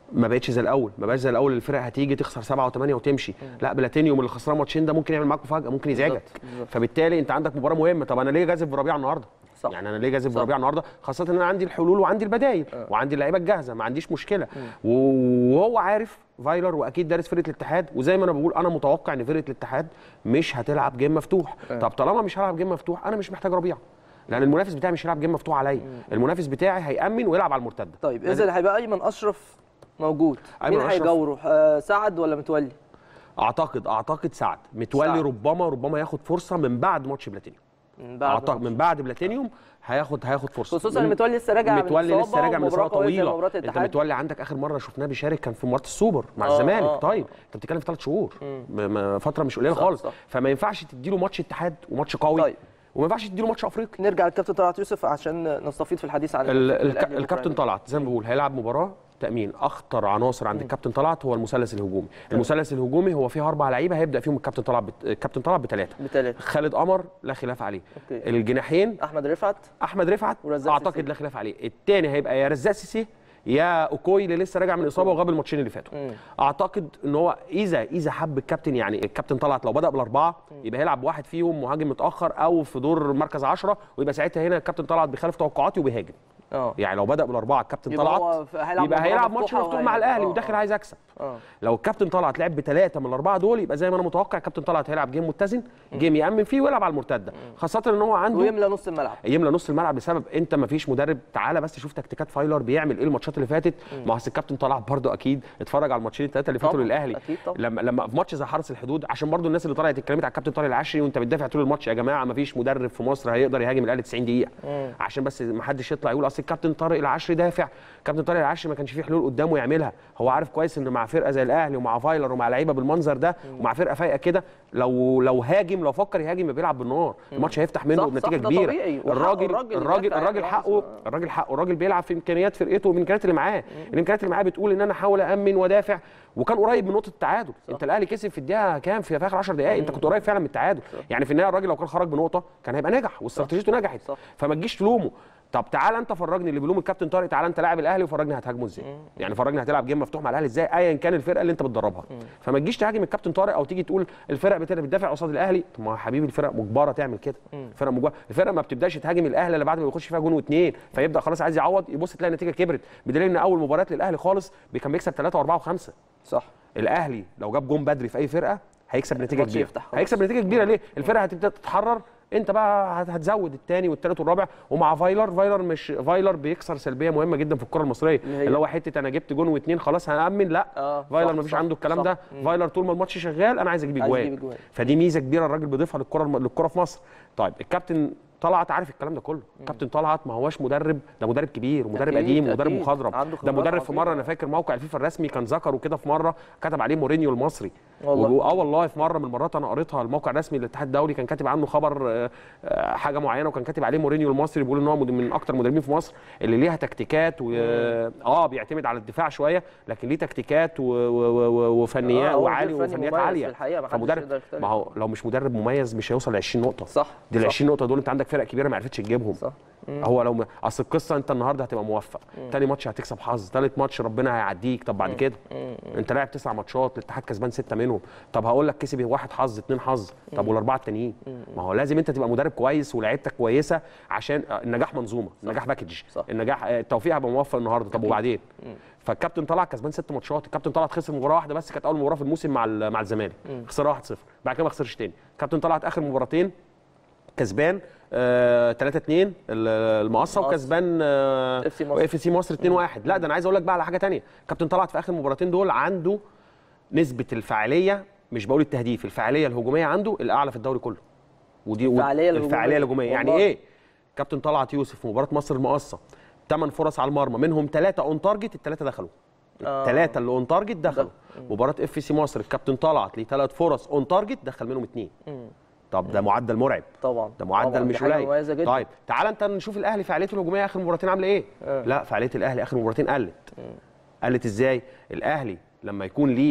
ما بقتش زي الاول ما بقاش زي الاول الفرق هتيجي تخسر سبعه وثمانيه وتمشي لا بلاتينيوم اللي خسران ماتشين ده ممكن يعمل معاك مفاجاه ممكن يزعجك بالظبط، بالظبط. فبالتالي انت عندك مباراه مهمه طب انا ليه جاذب بربيع النهارده صح. يعني انا ليه جاذب صح. بربيع النهارده خاصه ان انا عندي الحلول وعندي البدايل وعندي اللعيبه الجاهزه ما عنديش مشكله وهو عارف فايلر واكيد دارس فرقه الاتحاد وزي ما انا بقول انا متوقع ان فرقه الاتحاد مش هتلعب جيم مفتوح طب طالما مش هلعب جيم مفتوح انا مش محتاج ربيع لان المنافس بتاعي مش هيلعب جيم مفتوح عليا المنافس بتاعي هيامن ويلعب على المرتده طيب اذا هيبقى ايمن اشرف موجود أيمن مين أشرف. هيجاوره آه سعد ولا متولي اعتقد اعتقد سعد متولي سعد. ربما ربما ياخد فرصه من بعد ماتش بلاتينيوم من بعد اعتقد ما- من بعد بلاتينيوم هياخد هياخد فرصه خصوصا من- ان متولي لسه راجع من متولي لسه إصابة راجع من ومباراة اصابه قوية زي طويله مباراة انت الاتحاد. متولي عندك اخر مره شفناه بيشارك كان في مباراه السوبر مع آه، الزمالك آه، طيب انت بتتكلم في ثلاث شهور م- م- فتره مش قليله صح، خالص صح. فما ينفعش تديله ماتش اتحاد وماتش قوي طيب. وما ينفعش تديله ماتش افريقي نرجع للكابتن طلعت يوسف عشان نستفيد في الحديث عن ال- الأهلي الك- بكرة الكابتن يعني. طلعت زي ما بقول هيلعب مباراه تامين اخطر عناصر عند الكابتن طلعت هو المثلث الهجومي المثلث الهجومي هو فيه اربع لعيبه هيبدا فيهم الكابتن طلعت بت... الكابتن طلعت بثلاثه بثلاثة خالد قمر لا خلاف عليه أوكي. الجناحين احمد رفعت احمد رفعت ورزاق اعتقد سيسي. لا خلاف عليه الثاني هيبقى يا رزاق سيسي يا اوكوي اللي لسه راجع من اصابه وغاب الماتشين اللي فاتوا مم. اعتقد ان هو اذا اذا حب الكابتن يعني الكابتن طلعت لو بدا بالاربعه يبقى هيلعب بواحد فيهم مهاجم متاخر او في دور مركز 10 ويبقى ساعتها هنا الكابتن طلعت بيخالف توقعاتي وبيهاجم اه يعني لو بدا بالاربعه الكابتن يبقى طلعت هو ف- هيلعب يبقى مباراة هيلعب ماتش مفتوحة مفتوح مع وهي- الاهلي آه، وداخل آه. عايز اكسب اه لو الكابتن طلعت لعب بثلاثه من الاربعه دول يبقى زي ما انا متوقع الكابتن طلعت هيلعب جيم متزن جيم يامن فيه ويلعب على المرتده خاصه ان هو عنده ويملى نص الملعب يملى نص الملعب بسبب انت ما فيش مدرب تعالى بس شوف تكتيكات فايلر بيعمل ايه الماتشات اللي فاتت ما هو أصل الكابتن طلع برضه اكيد اتفرج على الماتشين الثلاثه اللي فاتوا طبعاً، للاهلي أكيد طبعاً. لما لما في ماتش زي حرس الحدود عشان برضه الناس اللي طلعت اتكلمت على الكابتن طارق العشري وانت بتدافع طول الماتش يا جماعه ما فيش مدرب في مصر هيقدر يهاجم الاهلي 90 دقيقه عشان بس ما حدش يطلع يقول اصل الكابتن طارق العشري دافع كابتن طارق العشري ما كانش فيه حلول قدامه يعملها هو عارف كويس ان مع فرقه زي الاهلي ومع فايلر ومع لعيبه بالمنظر ده ومع فرقه فايقه كده لو لو هاجم لو فكر يهاجم يبقى بيلعب بالنار الماتش هيفتح منه صح، بنتيجه صح، ده كبيره طبيعي. وحقه الراجل الراجل الراجل يدافع الراجل يعني حقه خلاص. الراجل حقه الراجل بيلعب في امكانيات فرقته وبالامكانيات اللي معاه الامكانيات اللي معاه بتقول ان انا احاول امن وادافع وكان قريب من نقطه التعادل انت الاهلي كسب في الدقيقه كام في, في اخر 10 دقائق انت كنت قريب فعلا من التعادل يعني في النهايه الراجل لو كان خرج بنقطه كان هيبقى نجح واستراتيجيته نجحت صح. فما تجيش تلومه طب تعالى انت فرجني اللي بيلوم الكابتن طارق تعالى انت لاعب الاهلي وفرجني هتهاجمه ازاي يعني فرجني هتلعب جيم مفتوح مع الاهلي ازاي ايا كان الفرقه اللي انت بتدربها فما تجيش تهاجم الكابتن طارق او تيجي تقول الفرق بتبقى بتدافع قصاد الاهلي طب ما يا حبيبي الفرق مجبره تعمل كده الفرق مجبره الفرق ما بتبداش تهاجم الاهلي الا بعد ما يخش فيها جون واثنين فيبدا خلاص عايز يعوض يبص تلاقي النتيجه كبرت بدليل ان اول مباراه للاهلي خالص كان بيكسب 3 و4 و5 صح الاهلي لو جاب جون بدري في اي فرقه هيكسب نتيجه الماتش كبيره يفتح خلاص. هيكسب نتيجه كبيره ليه الفرقه هتبدا تتحرر انت بقى هت- هتزود الثاني والثالث والرابع ومع فايلر فايلر مش فايلر بيكسر سلبيه مهمه جدا في الكره المصريه اللي هي؟ اللي هو حته انا جبت جون واثنين خلاص هنامن لا آه، فايلر صح، ما فيش صح، عنده الكلام صح. ده مم. فايلر طول ما الماتش شغال انا عايز اجيب عايز اجوان يجيب أجوان. فدي ميزه كبيره الراجل بيضيفها للكره الم- للكره في مصر طيب الكابتن طلعت عارف الكلام ده كله الكابتن طلعت ما هوش مدرب ده مدرب كبير ومدرب أكيد، قديم ومدرب أكيد. مخضرم عنده ده خبرات مدرب في مره عظيمة. انا فاكر موقع الفيفا الرسمي كان ذكره كده في مره كتب عليه مورينيو المصري والله. و- اه والله في مره من المرات انا قريتها الموقع الرسمي للاتحاد الدولي كان كاتب عنه خبر آه، آه، حاجه معينه وكان كاتب عليه مورينيو المصري بيقول ان هو مد- من اكتر المدربين في مصر اللي ليها تكتيكات و... اه بيعتمد على الدفاع شويه لكن ليه تكتيكات و... و... و... وفنيات آه، هو وعالي مدير فني وفنيات مميز عاليه في الحقيقة، ما حدش فمدرب يقدر يختلف. ما هو لو مش مدرب مميز مش هيوصل ل 20 نقطه صح دي ال صح. 20 نقطه دول انت عندك فرق كبيره ما عرفتش تجيبهم صح. هو لو م... اصل القصه انت النهارده هتبقى موفق تاني ماتش هتكسب حظ تالت ماتش ربنا هيعديك طب بعد كده انت لاعب تسع ماتشات الاتحاد كسبان سته منهم طب هقول لك كسب واحد حظ اتنين حظ طب والاربعه التانيين ما هو لازم انت تبقى مدرب كويس ولاعيبتك كويسه عشان آه، النجاح منظومه النجاح باكج صح. النجاح آه، التوفيق هيبقى موفق النهارده طب وبعدين فالكابتن طلع كسبان ست ماتشات الكابتن طلعت خسر مباراه واحده بس كانت اول مباراه في الموسم مع ال- مع الزمالك خسرها 1-0 بعد كده ما خسرش تاني الكابتن طلعت اخر مباراتين كسبان 3 2 المقصه المقصة. وكسبان FC مصر. اف سي مصر 2 1 لا ده انا عايز اقول لك بقى على حاجه تانية كابتن طلعت في اخر مباراتين دول عنده نسبه الفعاليه مش بقول التهديف الفعاليه الهجوميه عنده الاعلى في الدوري كله ودي الفعالية الهجومية. الفعاليه الهجوميه يعني والله. ايه كابتن طلعت يوسف في مباراه مصر المقصه ثمان فرص على المرمى منهم ثلاثه اون تارجت الثلاثه دخلوا آه. الثلاثه اللي اون تارجت دخلوا مباراه اف سي مصر الكابتن طلعت ليه ثلاث فرص اون تارجت دخل منهم اثنين طب ده معدل مرعب طبعا ده معدل طبعاً، دي مش حاجة قليل مميزة جدا طيب تعال انت نشوف الاهلي فعاليته الهجوميه اخر مباراتين عامله ايه آه. لا فعاليه الاهلي اخر مباراتين قلت قلت ازاي الاهلي لما يكون ليه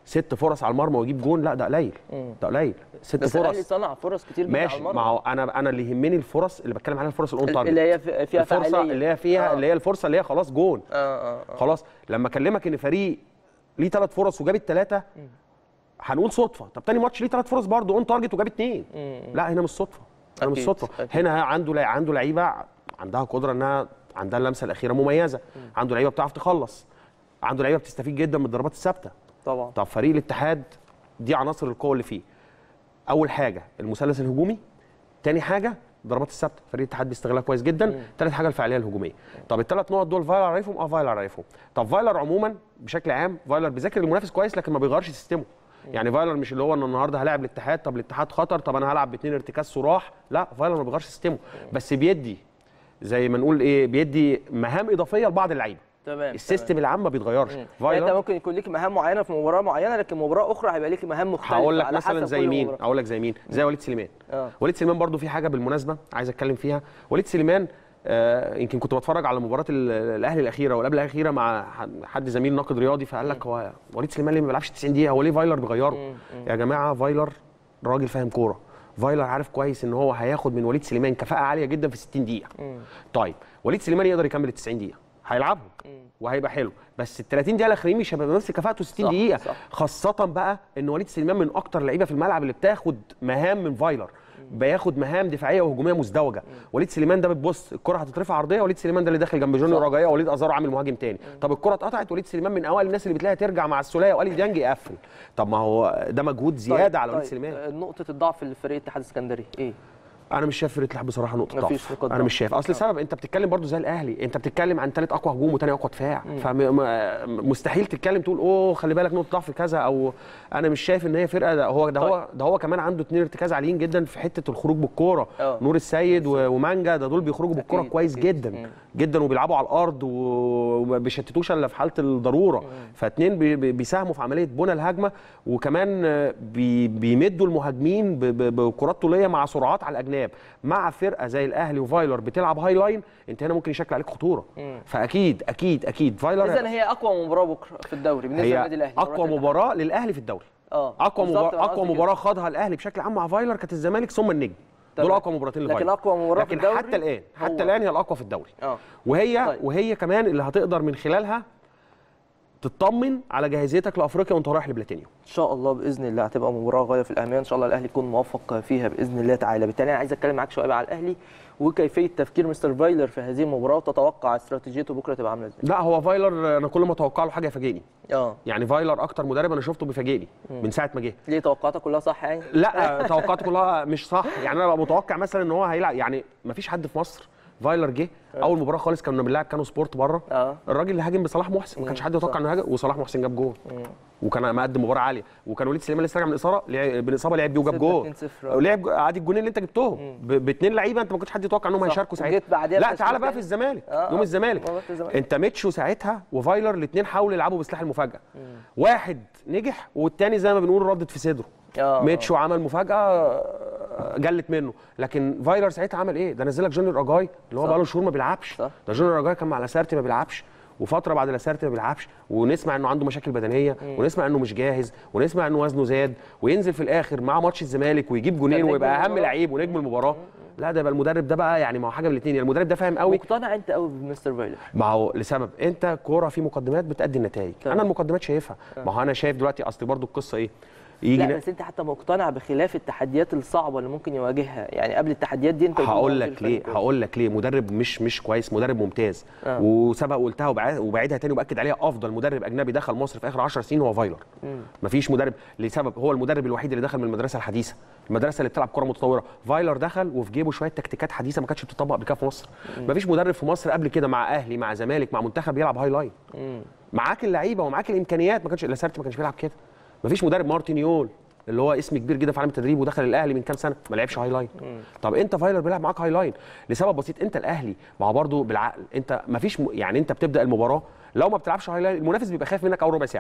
ست فرص على المرمى ويجيب جون لا ده قليل ده قليل ست بس الاهلي فرص صنع فرص كتير جدا على ماشي المرمى. ما هو انا انا اللي يهمني الفرص اللي بتكلم عليها الفرص الاون تارجت اللي هي في- فيها الفرصه فعالية. اللي هي فيها آه. اللي هي الفرصه اللي هي خلاص جون اه اه اه خلاص لما اكلمك ان فريق ليه ثلاث فرص وجاب الثلاثه هنقول صدفه طب تاني ماتش ليه ثلاث فرص برضه اون تارجت وجاب اثنين لا هنا مش صدفه هنا مش أكيد، صدفه أكيد. هنا عنده لع- عنده لعيبه عندها قدره انها عندها اللمسه الاخيره مميزه عنده لعيبه بتعرف تخلص عنده لعيبه بتستفيد جدا من الضربات الثابته طبعا طب فريق الاتحاد دي عناصر القوه اللي فيه اول حاجه المثلث الهجومي تاني حاجه ضربات الثابته فريق الاتحاد بيستغلها كويس جدا تالت حاجه الفعاليه الهجوميه طب الثلاث نقط دول فايلر عارفهم اه فايلر عارفهم طب فايلر عموما بشكل عام فايلر بيذاكر المنافس كويس لكن ما بيغيرش سيستمه يعني فايلر مش اللي هو ان النهارده هلاعب الاتحاد طب الاتحاد خطر طب انا هلعب باثنين ارتكاز صراح لا فايلر ما بيغيرش سيستمه بس بيدي زي ما نقول ايه بيدي مهام اضافيه لبعض اللعيبه تمام السيستم العام ما بيتغيرش تمام. يعني انت ممكن يكون ليك مهام معينه في مباراه معينه لكن مباراه اخرى هيبقى ليك مهام مختلفه هقول لك على مثلا حسب زي كل مين مباراة. اقول لك زي مين زي وليد سليمان اه. وليد سليمان برضو في حاجه بالمناسبه عايز اتكلم فيها وليد سليمان آه يمكن كنت بتفرج على مباراه ال- الاهلي الاخيره والقبل الاخيره مع حد- حد زميل ناقد رياضي فقال لك هو وليد سليمان ليه ما بيلعبش 90 دقيقه هو ليه فايلر بيغيره يا جماعه فايلر راجل فاهم كوره فايلر عارف كويس ان هو هياخد من وليد سليمان كفاءه عاليه جدا في 60 دقيقه طيب وليد سليمان يقدر يكمل ال 90 دقيقه هيلعبهم وهيبقى حلو بس ال 30 دقيقه الاخرين مش هيبقى بنفس كفاءته 60 صح، دقيقه صح. خاصه بقى ان وليد سليمان من اكتر اللعيبه في الملعب اللي بتاخد مهام من فايلر بياخد مهام دفاعيه وهجوميه مزدوجه وليد سليمان ده بتبص الكره هتترفع عرضيه وليد سليمان ده اللي داخل جنب جونيور صح. رجايه وليد ازارو عامل مهاجم تاني طب الكره اتقطعت وليد سليمان من اوائل الناس اللي بتلاقيها ترجع مع السوليه والي ديانج يقفل طب ما هو ده مجهود زياده على وليد طيب. سليمان آه، نقطه الضعف اللي في فريق الاتحاد السكندري ايه انا مش شايف فرقه الاتحاد بصراحه نقطه مفيش ضعف نقاط انا ضعف. مش شايف اصل السبب انت بتتكلم برضو زي الاهلي انت بتتكلم عن ثالث اقوى هجوم وثاني اقوى دفاع فمستحيل تتكلم تقول اوه خلي بالك نقطه ضعف كذا او انا مش شايف ان هي فرقه ده هو ده هو ده هو كمان عنده اثنين ارتكاز عاليين جدا في حته الخروج بالكوره اه. نور السيد و- ومانجا ده دول بيخرجوا بالكوره أكيد، كويس أكيد. جدا مم. جدا وبيلعبوا على الارض و- وما بيشتتوش الا في حاله الضروره فاتنين بي- بي- بيساهموا في عمليه بنى الهجمه وكمان آه، بي- بيمدوا المهاجمين ب- ب- بكرات طوليه مع سرعات على الاجناب مع فرقه زي الاهلي وفايلر بتلعب هاي لاين انت هنا ممكن يشكل عليك خطوره فاكيد اكيد اكيد فايلر اذا هي اقوى مباراه بكره في الدوري بالنسبه للنادي هي الاهلي اقوى مباراة مباراه للاهلي في الدوري اه اقوى بالظبط، مباراه أنا اقوى قصدي كده. مباراه خاضها الاهلي بشكل عام مع فايلر كانت الزمالك ثم النجم دول تمام. اقوى مباراتين لكن لفايلر أقوى مباراة في لكن الدوري حتى الان هو- حتى الان هي الاقوى في الدوري اه وهي طيب. وهي كمان اللي هتقدر من خلالها تطمن على جاهزيتك لافريقيا وانت رايح لبلاتينيوم ان شاء الله باذن الله هتبقى مباراه غايه في الاهميه ان شاء الله الاهلي يكون موفق فيها باذن الله تعالى بالتالي انا عايز اتكلم معاك شويه بقى على الاهلي وكيفيه تفكير مستر فايلر في هذه المباراه وتتوقع استراتيجيته بكره تبقى عامله ازاي لا هو فايلر انا كل ما اتوقع له حاجه يفاجئني اه يعني فايلر اكتر مدرب انا شفته بيفاجئني من ساعه ما جه ليه توقعاتك كلها صح يعني لا توقعاتي كلها مش صح يعني انا ببقى متوقع مثلا ان هو هيلعب يعني ما فيش حد في مصر فايلر جه اول مباراه خالص كنا بنلعب كانوا سبورت بره اه الراجل اللي هاجم بصلاح محسن ما كانش حد يتوقع انه هاجم وصلاح محسن جاب جول وكان مقدم مباراه عاليه وكان وليد سليمان لسه راجع من الاصابه لعب- بالاصابه لعب بيه وجاب جول 6-2-0. ولعب عادي الجونين اللي انت جبتهم ب- باثنين لعيبه انت ما كنتش حد يتوقع انهم صح. هيشاركوا ساعتها وجيت بعديها لا بتشكيل تعالى بقى في تاني. الزمالك آه، يوم آه. الزمالك مباراة الزمالك. انت ميتشو ساعتها وفايلر الاثنين حاولوا يلعبوا بسلاح المفاجاه واحد نجح والتاني زي ما بنقول ردت في صدره آه، ميتشو عمل مفاجاه آه، جلت منه لكن فايلر ساعتها عمل ايه ده نزلك جونيور اجاي اللي هو صح. بقاله شهور ما بيلعبش صح. ده جونيور اجاي كان مع لاسارتي ما بيلعبش وفتره بعد لاسارتي ما بيلعبش ونسمع انه عنده مشاكل بدنيه ونسمع انه مش جاهز ونسمع انه وزنه زاد وينزل في الاخر مع ماتش الزمالك ويجيب جونين نجم ويبقى اهم المباراة. لعيب ونجم المباراه لا ده يبقى المدرب ده بقى يعني ما هو حاجه من الاثنين يعني المدرب ده فاهم قوي مقتنع انت قوي بمستر فايلر ما هو لسبب انت كوره في مقدمات بتأدي النتائج تمام. انا المقدمات شايفها ما هو انا شايف دلوقتي اصل برضو القصه ايه يجي لا نا- بس انت حتى مقتنع بخلاف التحديات الصعبه اللي ممكن يواجهها يعني قبل التحديات دي انت بتقول هقول هو لك الفريق ليه كله. هقول لك ليه مدرب مش مش كويس مدرب ممتاز آه. وسبق قلتها وبع- وبعيدها تاني وباكد عليها افضل مدرب اجنبي دخل مصر في اخر 10 سنين هو فايلر مفيش مدرب لسبب هو المدرب الوحيد اللي دخل من المدرسه الحديثه المدرسه اللي بتلعب كره متطوره فايلر دخل وفي جيبه شويه تكتيكات حديثه ما كانتش بتطبق قبل كده في مصر مفيش مدرب في مصر قبل كده مع اهلي مع زمالك مع منتخب يلعب هاي لاين معاك اللعيبه ومعاك الامكانيات ما كانش لاسارتي ما كانش بيلعب كده مفيش مدرب مارتينيول اللي هو اسم كبير جدا في عالم التدريب ودخل الاهلي من كام سنه ما لعبش هاي لاين طب انت فايلر بيلعب معاك هاي لاين لسبب بسيط انت الاهلي ما هو برضه بالعقل انت مفيش م... يعني انت بتبدا المباراه لو ما بتلعبش هاي لاين المنافس بيبقى خايف منك اول ربع ساعه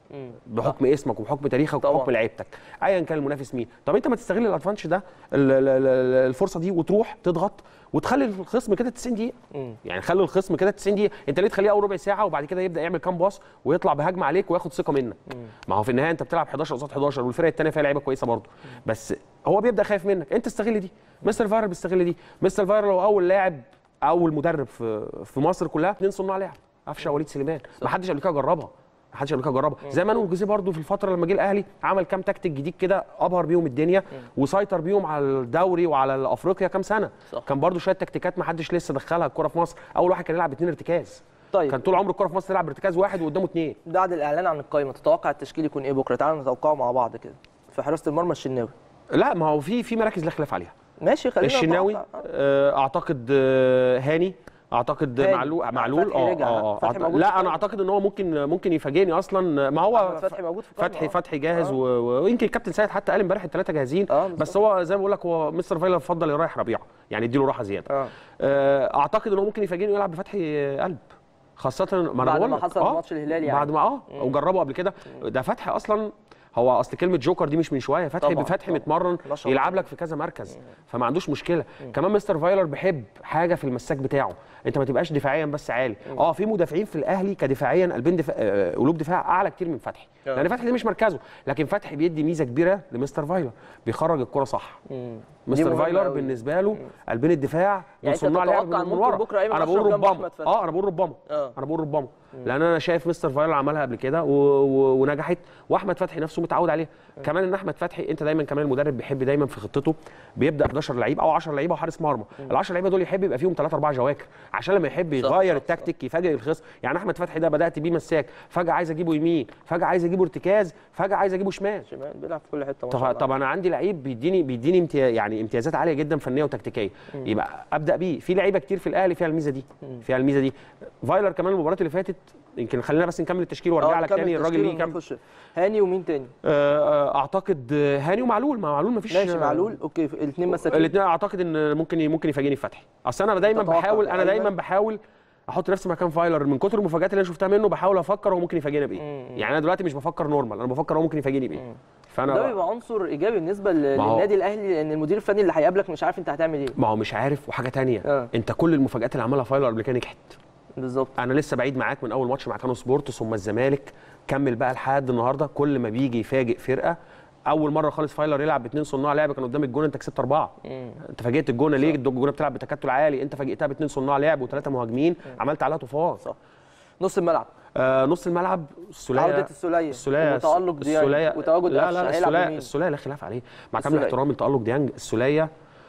بحكم اسمك وبحكم تاريخك طبعاً. وبحكم لعيبتك ايا كان المنافس مين طب انت ما تستغل الادفانش ده ال- ال- ال- الفرصه دي وتروح تضغط وتخلي الخصم كده 90 دقيقه يعني خلي الخصم كده 90 دقيقه انت ليه تخليه اول ربع ساعه وبعد كده يبدا يعمل كام باص ويطلع بهجمه عليك وياخد ثقه منك ما هو في النهايه انت بتلعب 11 قصاد 11 والفرقه الثانيه فيها لعيبه كويسه برضه بس هو بيبدا خايف منك انت استغل دي مستر فايرر بيستغل دي مستر فايرر هو اول لاعب اول مدرب في في مصر كلها اثنين صناع لعب قفشه وليد سليمان ما حدش قبل كده جربها ما حدش قبل كده جربها زي ما انور جوزيه برضه في الفتره لما جه الاهلي عمل كام تكتيك جديد كده ابهر بيهم الدنيا وسيطر بيهم على الدوري وعلى افريقيا كام سنه صح. كان برضه شويه تكتيكات ما حدش لسه دخلها الكوره في مصر اول واحد كان يلعب اثنين ارتكاز طيب. كان طول عمر الكوره في مصر تلعب ارتكاز واحد وقدامه اثنين بعد الاعلان عن القائمه تتوقع التشكيل يكون ايه بكره تعالوا نتوقعه مع بعض كده في حراسه المرمى الشناوي لا ما هو في في مراكز لا خلاف عليها ماشي خلينا الشناوي نتوقع. آه، اعتقد آه، هاني اعتقد هاني. معلول معلول فتحي رجع. اه فتحي اه موجود في لا القائمة. انا اعتقد ان هو ممكن ممكن يفاجئني اصلا ما هو أحمد فتحي موجود في القائمة، فتحي آه. فتحي جاهز آه. و- و- ويمكن الكابتن سيد حتى قال امبارح الثلاثه جاهزين آه، بالظبط. بس هو زي ما بقول لك هو مستر فايلر فضل يريح ربيعه يعني اديله راحه زياده آه. آه، اعتقد ان هو ممكن يفاجئني ويلعب بفتحي قلب خاصة ما انا بعد بقول ما لك، حصل آه، ماتش الهلال يعني. بعد ما اه وجربه قبل كده ده فتحي اصلا هو اصل كلمه جوكر دي مش من شويه فتحي طبعاً، بفتحي طبعاً. متمرن ما شاء الله. يلعب لك في كذا مركز فما عندوش مشكله كمان مستر فايلر بيحب حاجه في المساك بتاعه انت ما تبقاش دفاعيا بس عالي اه في مدافعين في الاهلي كدفاعيا قلبين دفاع آه، قلوب دفاع اعلى كتير من فتحي آه. لان فتحي دي مش مركزه لكن فتحي بيدي ميزه كبيره لمستر فايلر بيخرج الكره صح دي مستر مهمة فايلر أوي. بالنسبه له قلبين الدفاع يعني من أنت صناع لعب تتوقع من ممكن ورا بكرة أيمن انا أشرف بقول جنب ربما أحمد فتحي. اه انا بقول ربما آه. انا بقول ربما لان انا شايف مستر فايلر عملها قبل كده و... و... ونجحت واحمد فتحي نفسه متعود عليها كمان ان احمد فتحي انت دايما كمان المدرب بيحب دايما في خطته بيبدا 11 لعيب او 10 لعيبه وحارس مرمى ال 10 لعيبه دول يحب يبقى فيهم 3 4 جواكر عشان لما يحب صح، يغير صح، التكتيك يفاجئ الخصم يعني احمد فتحي ده بدات بيه مساك فجاه عايز اجيبه يمين فجاه عايز اجيبه ارتكاز فجاه عايز اجيبه شمال شمال بيلعب في كل حته ما شاء طب, الله طب انا عندي لعيب بيديني بيديني امتياز يعني امتيازات عاليه جدا فنيه وتكتيكيه يبقى ابدا بيه في لعيبه كتير في الاهلي فيها الميزه دي فيها الميزه دي فايلر كمان المباراه اللي فاتت يمكن خلينا بس نكمل التشكيل وارجع آه، لك نكمل تاني الراجل التشكيل ليه كام ونخش. هاني ومين تاني آه، آه، اعتقد آه، هاني ومعلول ما معلول ما فيش ماشي معلول اوكي الاثنين مساكين الاثنين اعتقد ان ممكن ممكن يفاجئني فتحي اصل انا دايما تتوقع بحاول انا دايما تقريباً؟ بحاول احط نفسي مكان فايلر من كتر المفاجات اللي انا شفتها منه بحاول افكر هو ممكن يفاجئنا بايه يعني انا دلوقتي مش بفكر نورمال انا بفكر هو ممكن يفاجئني بايه ده فانا بيبقى عنصر ايجابي بالنسبه ل- ما هو- للنادي الاهلي لان المدير الفني اللي هيقابلك مش عارف انت هتعمل ايه ما هو مش عارف وحاجه تانية آه. انت كل المفاجات اللي عملها فايلر قبل كده نجحت بالظبط انا لسه بعيد معاك من اول ماتش مع كانو سبورت ثم الزمالك كمل بقى لحد النهارده كل ما بيجي يفاجئ فرقه اول مره خالص فايلر يلعب باثنين صناع لعب كان قدام الجون انت كسبت اربعه انت فاجئت الجونه ليه الجونه بتلعب بتكتل عالي انت فاجئتها باثنين صناع لعب وثلاثه مهاجمين عملت عليها طوفان صح نص الملعب آه نص الملعب السوليه عودة السولية السوليه وتألق ديانج السوليه وتواجد لا قفشة. لا هيلعب السوليه بمين؟ السوليه لا خلاف عليه مع كامل السولية. احترامي لتألق ديانج السوليه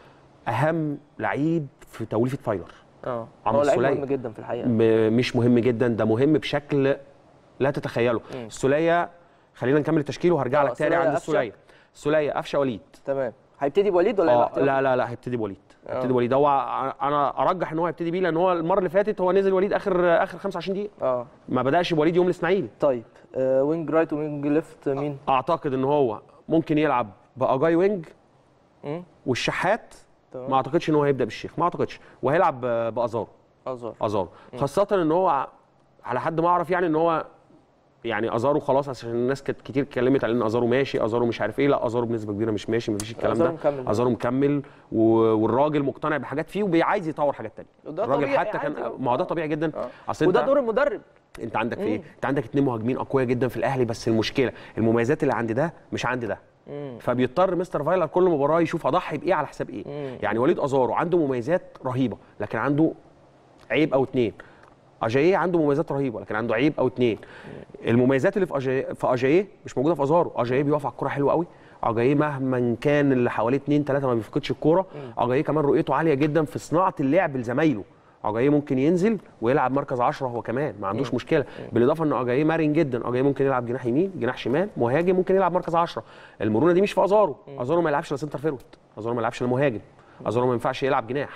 اهم لعيب في توليفه فايلر اه عمرو هو لعيب السولية. مهم جدا في الحقيقه م- مش مهم جدا ده مهم بشكل لا تتخيله السوليه خلينا نكمل التشكيل وهرجع آه، لك تاني السولية عند قفشة. السوليه السوليه قفشه وليد تمام هيبتدي بوليد ولا هيبقى اه احتياطي؟ لا لا لا هيبتدي بوليد هيبتدي بوليد هو انا ارجح ان هو هيبتدي بيه لان هو المره اللي فاتت هو نزل وليد اخر اخر 25 دقيقه اه ما بداش بوليد يوم الاسماعيلي طيب آه وينج رايت وينج ليفت مين؟ اعتقد ان هو ممكن يلعب باجاي وينج مم. والشحات تمام. ما اعتقدش ان هو هيبدا بالشيخ ما اعتقدش وهيلعب ب- بازارو ازار ازارو خاصه ان هو على حد ما اعرف يعني ان هو يعني ازارو خلاص عشان الناس كانت كتير اتكلمت على ان ازارو ماشي ازارو مش عارف ايه لا ازارو بنسبه كبيره مش ماشي مفيش الكلام أزارو ده مكمل. ازارو مكمل و- والراجل مقتنع بحاجات فيه وعايز يطور حاجات تانية وده الراجل طبيعي حتى عادي. كان ما هو ده طبيعي جدا آه. اصل وده انت دور المدرب انت عندك في ايه انت عندك اتنين مهاجمين اقوياء جدا في الاهلي بس المشكله المميزات اللي عند ده مش عند ده فبيضطر مستر فايلر كل مباراه يشوف اضحي بايه على حساب ايه يعني وليد ازارو عنده مميزات رهيبه لكن عنده عيب او اتنين اجاييه عنده مميزات رهيبه لكن عنده عيب او اتنين المميزات اللي في اجاييه في اجاييه مش موجوده في ازارو اجاييه بيقف على الكوره حلو قوي اجاييه مهما كان اللي حواليه اتنين تلاته ما بيفقدش الكوره اجاييه كمان رؤيته عاليه جدا في صناعه اللعب لزمايله اجاييه ممكن ينزل ويلعب مركز 10 هو كمان ما عندوش مشكله بالاضافه ان اجاييه مرن جدا اجاييه ممكن يلعب جناح يمين جناح شمال مهاجم ممكن يلعب مركز 10 المرونه دي مش في ازارو ازارو ما يلعبش لا سنتر فيرود ازارو ما يلعبش لا مهاجم ازارو ما ينفعش يلعب جناح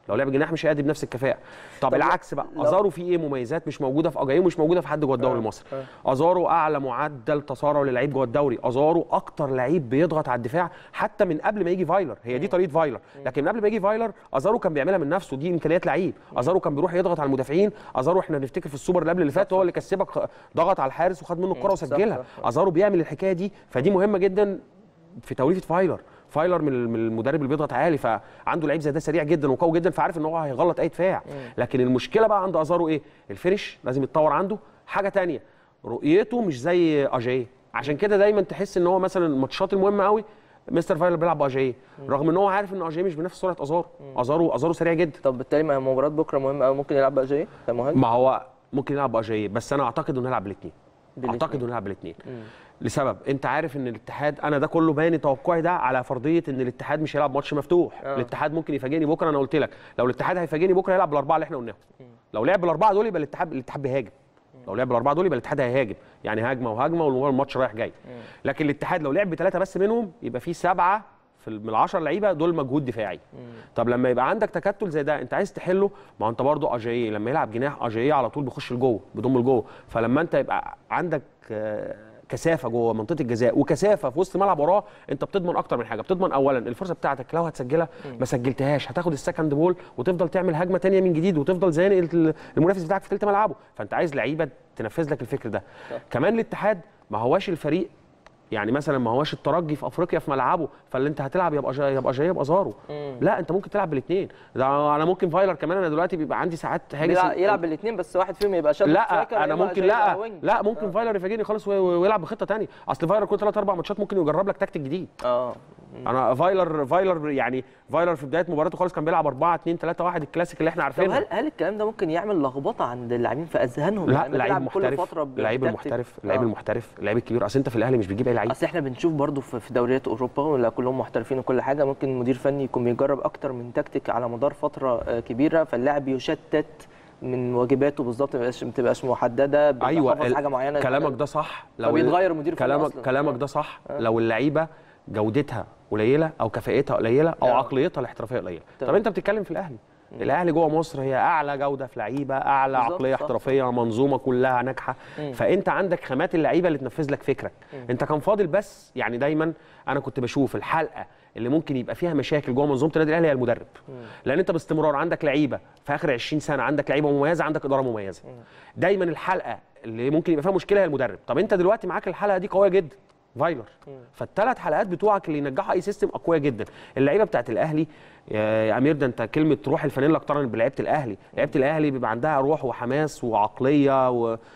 لو لعب جناح مش هيأدي بنفس الكفاءه طب, طب العكس بقى لو- ازارو فيه ايه مميزات مش موجوده في اجايو مش موجوده في حد جوه الدوري المصري ازارو اعلى معدل تسارع للعيب جوه الدوري ازارو اكتر لعيب بيضغط على الدفاع حتى من قبل ما يجي فايلر هي دي طريقه فايلر لكن من قبل ما يجي فايلر ازارو كان بيعملها من نفسه دي امكانيات لعيب ازارو كان بيروح يضغط على المدافعين ازارو احنا نفتكر في السوبر اللي قبل اللي فات هو اللي كسبك ضغط على الحارس وخد منه الكره صح، وسجلها صح. ازارو بيعمل الحكايه دي فدي مهمه جدا في توليفه فايلر فايلر من من المدرب اللي بيضغط عالي فعنده لعيب زي ده سريع جدا وقوي جدا فعارف ان هو هيغلط اي دفاع لكن المشكله بقى عند ازارو ايه الفينش لازم يتطور عنده حاجه تانية رؤيته مش زي اجاي عشان كده دايما تحس ان هو مثلا الماتشات المهمه قوي مستر فايلر بيلعب باجاي رغم ان هو عارف ان اجاي مش بنفس سرعه ازارو ازارو ازارو سريع جدا طب بالتالي ما هي مباراه بكره مهمه قوي ممكن يلعب بقى جاي كمهاجم ما هو ممكن يلعب باجاي بس انا اعتقد انه يلعب بالاثنين بالاتنين. اعتقد انه يلعب بالاثنين لسبب انت عارف ان الاتحاد انا ده كله باني توقعي ده على فرضيه ان الاتحاد مش هيلعب ماتش مفتوح آه. الاتحاد ممكن يفاجئني بكره انا قلت لك لو الاتحاد هيفاجئني بكره هيلعب بالاربعه اللي احنا قلناهم لو لعب بالاربعه دول يبقى الاتحاد الاتحاد بيهاجم لو لعب بالاربعه دول يبقى الاتحاد هيهاجم يعني هجمه وهجمه والماتش رايح جاي لكن الاتحاد لو لعب بثلاثه بس منهم يبقى في سبعه في ال- من العشر لعيبه دول مجهود دفاعي طب لما يبقى عندك تكتل زي ده انت عايز تحله ما هو انت برضو اجاييه لما يلعب جناح اجاييه على طول بيخش لجوه بيضم لجوه فلما انت يبقى عندك آه، كثافه جوه منطقه الجزاء وكثافه في وسط الملعب وراه انت بتضمن اكتر من حاجه بتضمن اولا الفرصه بتاعتك لو هتسجلها ما سجلتهاش هتاخد السكند بول وتفضل تعمل هجمه تانية من جديد وتفضل زانق ال- المنافس بتاعك في ثلث ملعبه فانت عايز لعيبه تنفذ لك الفكر ده كمان الاتحاد ما هواش الفريق يعني مثلا ما هوش الترجي في افريقيا في ملعبه فاللي انت هتلعب يبقى جاي يبقى جاي يبقى زارو لا انت ممكن تلعب بالاثنين ده انا ممكن فايلر كمان انا دلوقتي بيبقى عندي ساعات هاجس يلعب, يلعب بالاثنين بس واحد فيهم يبقى شاب لا انا ممكن لا لا ممكن فايلر يفاجئني خالص وي- ويلعب بخطه ثانيه اصل فايلر كل ثلاث اربع ماتشات ممكن يجرب لك تكتيك جديد اه انا فايلر فايلر يعني فايلر في بدايه مباراته خالص كان بيلعب 4 2 3 1 الكلاسيك اللي احنا طب عارفينه هل هل الكلام ده ممكن يعمل لخبطه عند اللاعبين في اذهانهم لا يعني لعيب بتلعب كل محترف فتره اللعيب بتكتيك؟ المحترف اللعيب آه. المحترف اللعيب الكبير اصل انت في الاهلي مش بتجيب اي لعيب اصل احنا بنشوف برضو في في دوريات اوروبا ولا كلهم محترفين وكل حاجه ممكن مدير فني يكون بيجرب اكتر من تكتيك على مدار فتره آه، كبيره فاللاعب يشتت من واجباته بالظبط ما بتبقاش- ما بتبقاش محدده بيبقى ايوه حافظ ال- حاجه معينه كلامك ده صح لو فبيتغير مدير فني كلامك أصلاً. كلامك ده صح لو اللعيبه جودتها قليله او كفاءتها قليله او آه. عقليتها الاحترافيه قليله طب تمام. انت بتتكلم في الاهلي الاهلي جوه مصر هي اعلى جوده في لعيبه اعلى بالظبط، عقليه صح. احترافيه منظومه كلها ناجحه فانت عندك خامات اللعيبه اللي تنفذ لك فكرك انت كان فاضل بس يعني دايما انا كنت بشوف الحلقه اللي ممكن يبقى فيها مشاكل جوه منظومه النادي الاهلي هي المدرب لان انت باستمرار عندك لعيبه في اخر 20 سنه عندك لعيبه مميزه عندك اداره مميزه دايما الحلقه اللي ممكن يبقى فيها مشكله هي المدرب طب انت دلوقتي معاك الحلقه دي قويه جدا فايلر فالثلاث حلقات بتوعك اللي ينجحوا اي سيستم اقوياء جدا اللعيبه بتاعت الاهلي يا يا امير ده انت كلمه روح الفانيلا اقترنت بلعيبه الاهلي لعيبه الاهلي بيبقى عندها روح وحماس وعقليه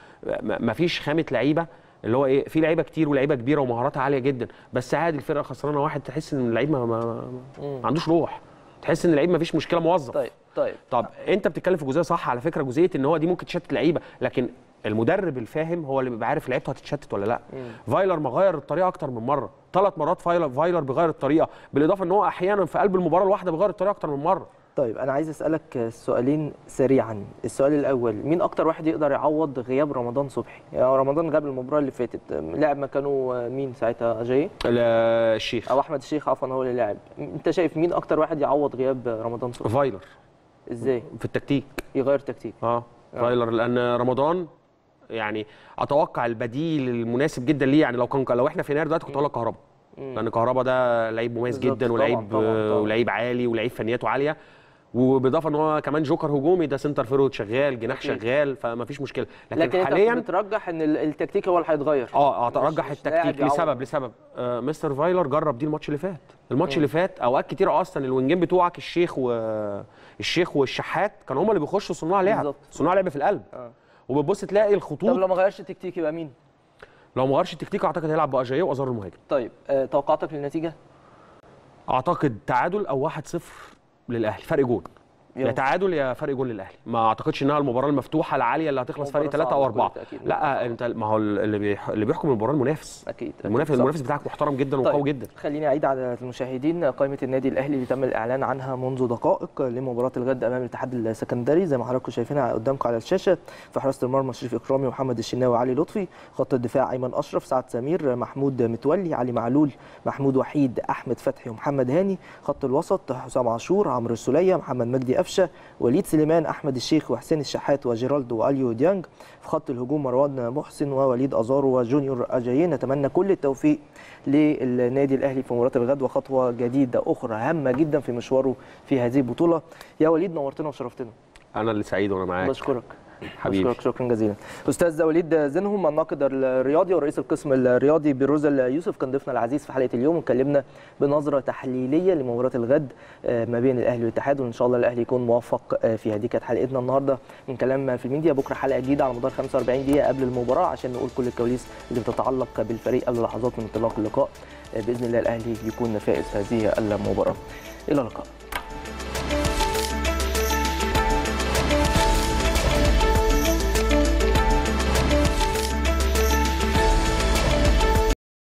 ومفيش خامه لعيبه اللي هو ايه في لعيبه كتير ولعيبه كبيره ومهاراتها عاليه جدا بس عادي الفرقه خسرانه واحد تحس ان اللعيب ما, ما, ما عندوش روح تحس ان اللعيب ما فيش مشكله موظف طيب طيب طب انت بتتكلم في جزئيه صح على فكره جزئيه ان هو دي ممكن تشتت لعيبه لكن المدرب الفاهم هو اللي بيبقى عارف لعيبته هتتشتت ولا لا فايلر مغير الطريقه اكتر من مره ثلاث مرات فايلر فايلر بيغير الطريقه بالاضافه ان هو احيانا في قلب المباراه الواحده بيغير الطريقه اكتر من مره طيب انا عايز اسالك سؤالين سريعا السؤال الاول مين اكتر واحد يقدر يعوض غياب رمضان صبحي يعني رمضان غاب المباراه اللي فاتت لعب مكانه مين ساعتها اجاي الشيخ او احمد الشيخ عفوا هو اللي لعب انت شايف مين اكتر واحد يعوض غياب رمضان صبحي فايلر ازاي في التكتيك يغير تكتيك اه فايلر لان رمضان يعني اتوقع البديل المناسب جدا ليه يعني لو كان لو احنا في يناير دلوقتي كنت هقول لك كهربا لان كهربا ده لعيب مميز بالظبط، جدا طبعاً، ولعيب طبعاً، طبعاً. ولعيب عالي ولعيب فنياته عاليه وبالاضافه ان هو كمان جوكر هجومي ده سنتر فيرود شغال جناح أكيد. شغال فما فيش مشكله لكن, لكن حاليا انت بترجح ان ال- التكتيك هو اللي هيتغير اه مش- ارجح مش لاعب التكتيك يعوض. لسبب لسبب آه مستر فايلر جرب دي الماتش اللي فات الماتش اللي فات اوقات كتير اصلا الوينجين بتوعك الشيخ والشيخ والشحات كانوا هم اللي بيخشوا صناع لعب بالظبط. صناع لعب في القلب آه. وبتبص تلاقي الخطوط طب لو ما غيرش التكتيك يبقى مين لو ما غيرش التكتيك اعتقد هيلعب باجاييه وازار المهاجم طيب آه توقعاتك للنتيجه اعتقد تعادل او 1-0 للاهلي فرق جون يا يلا. تعادل يا فرق جون للاهلي ما اعتقدش انها المباراه المفتوحه العاليه اللي هتخلص فرق مباراة 3 او صعبة 4 بكل تأكيد. لا انت ما هو اللي بيح... اللي بيحكم المباراه المنافس اكيد المنافس صح. المنافس بتاعك محترم جدا وقوي جدا خليني اعيد على المشاهدين قائمه النادي الاهلي اللي تم الاعلان عنها منذ دقائق لمباراه الغد امام الاتحاد السكندري زي ما حضراتكم شايفينها قدامكم على الشاشه في حراسه المرمى شريف اكرامي ومحمد الشناوي وعلي لطفي خط الدفاع ايمن اشرف سعد سمير محمود متولي علي معلول محمود وحيد احمد فتحي ومحمد هاني خط الوسط حسام عاشور عمرو السوليه محمد مجدي قفشه قفشه وليد سليمان احمد الشيخ وحسين الشحات وجيرالدو واليو ديانج في خط الهجوم مروان محسن ووليد ازارو وجونيور اجاييه نتمنى كل التوفيق للنادي الاهلي في مباراه الغد وخطوه جديده اخرى هامه جدا في مشواره في هذه البطوله يا وليد نورتنا وشرفتنا انا اللي سعيد وانا معاك بشكرك حبيبي. بشكرك شكرا جزيلا استاذ وليد زينهم الناقد الرياضي ورئيس القسم الرياضي بروزل يوسف كان ضيفنا العزيز في حلقه اليوم واتكلمنا بنظره تحليليه لمباراه الغد آه، ما بين الاهلي والاتحاد وان شاء الله الاهلي يكون موفق آه، فيها دي كانت حلقتنا النهارده من كلام في الميديا بكره حلقه جديده على مدار 45 دقيقه قبل المباراه عشان نقول كل الكواليس اللي بتتعلق بالفريق قبل لحظات من انطلاق اللقاء آه، باذن الله الاهلي يكون فائز في هذه المباراه الى اللقاء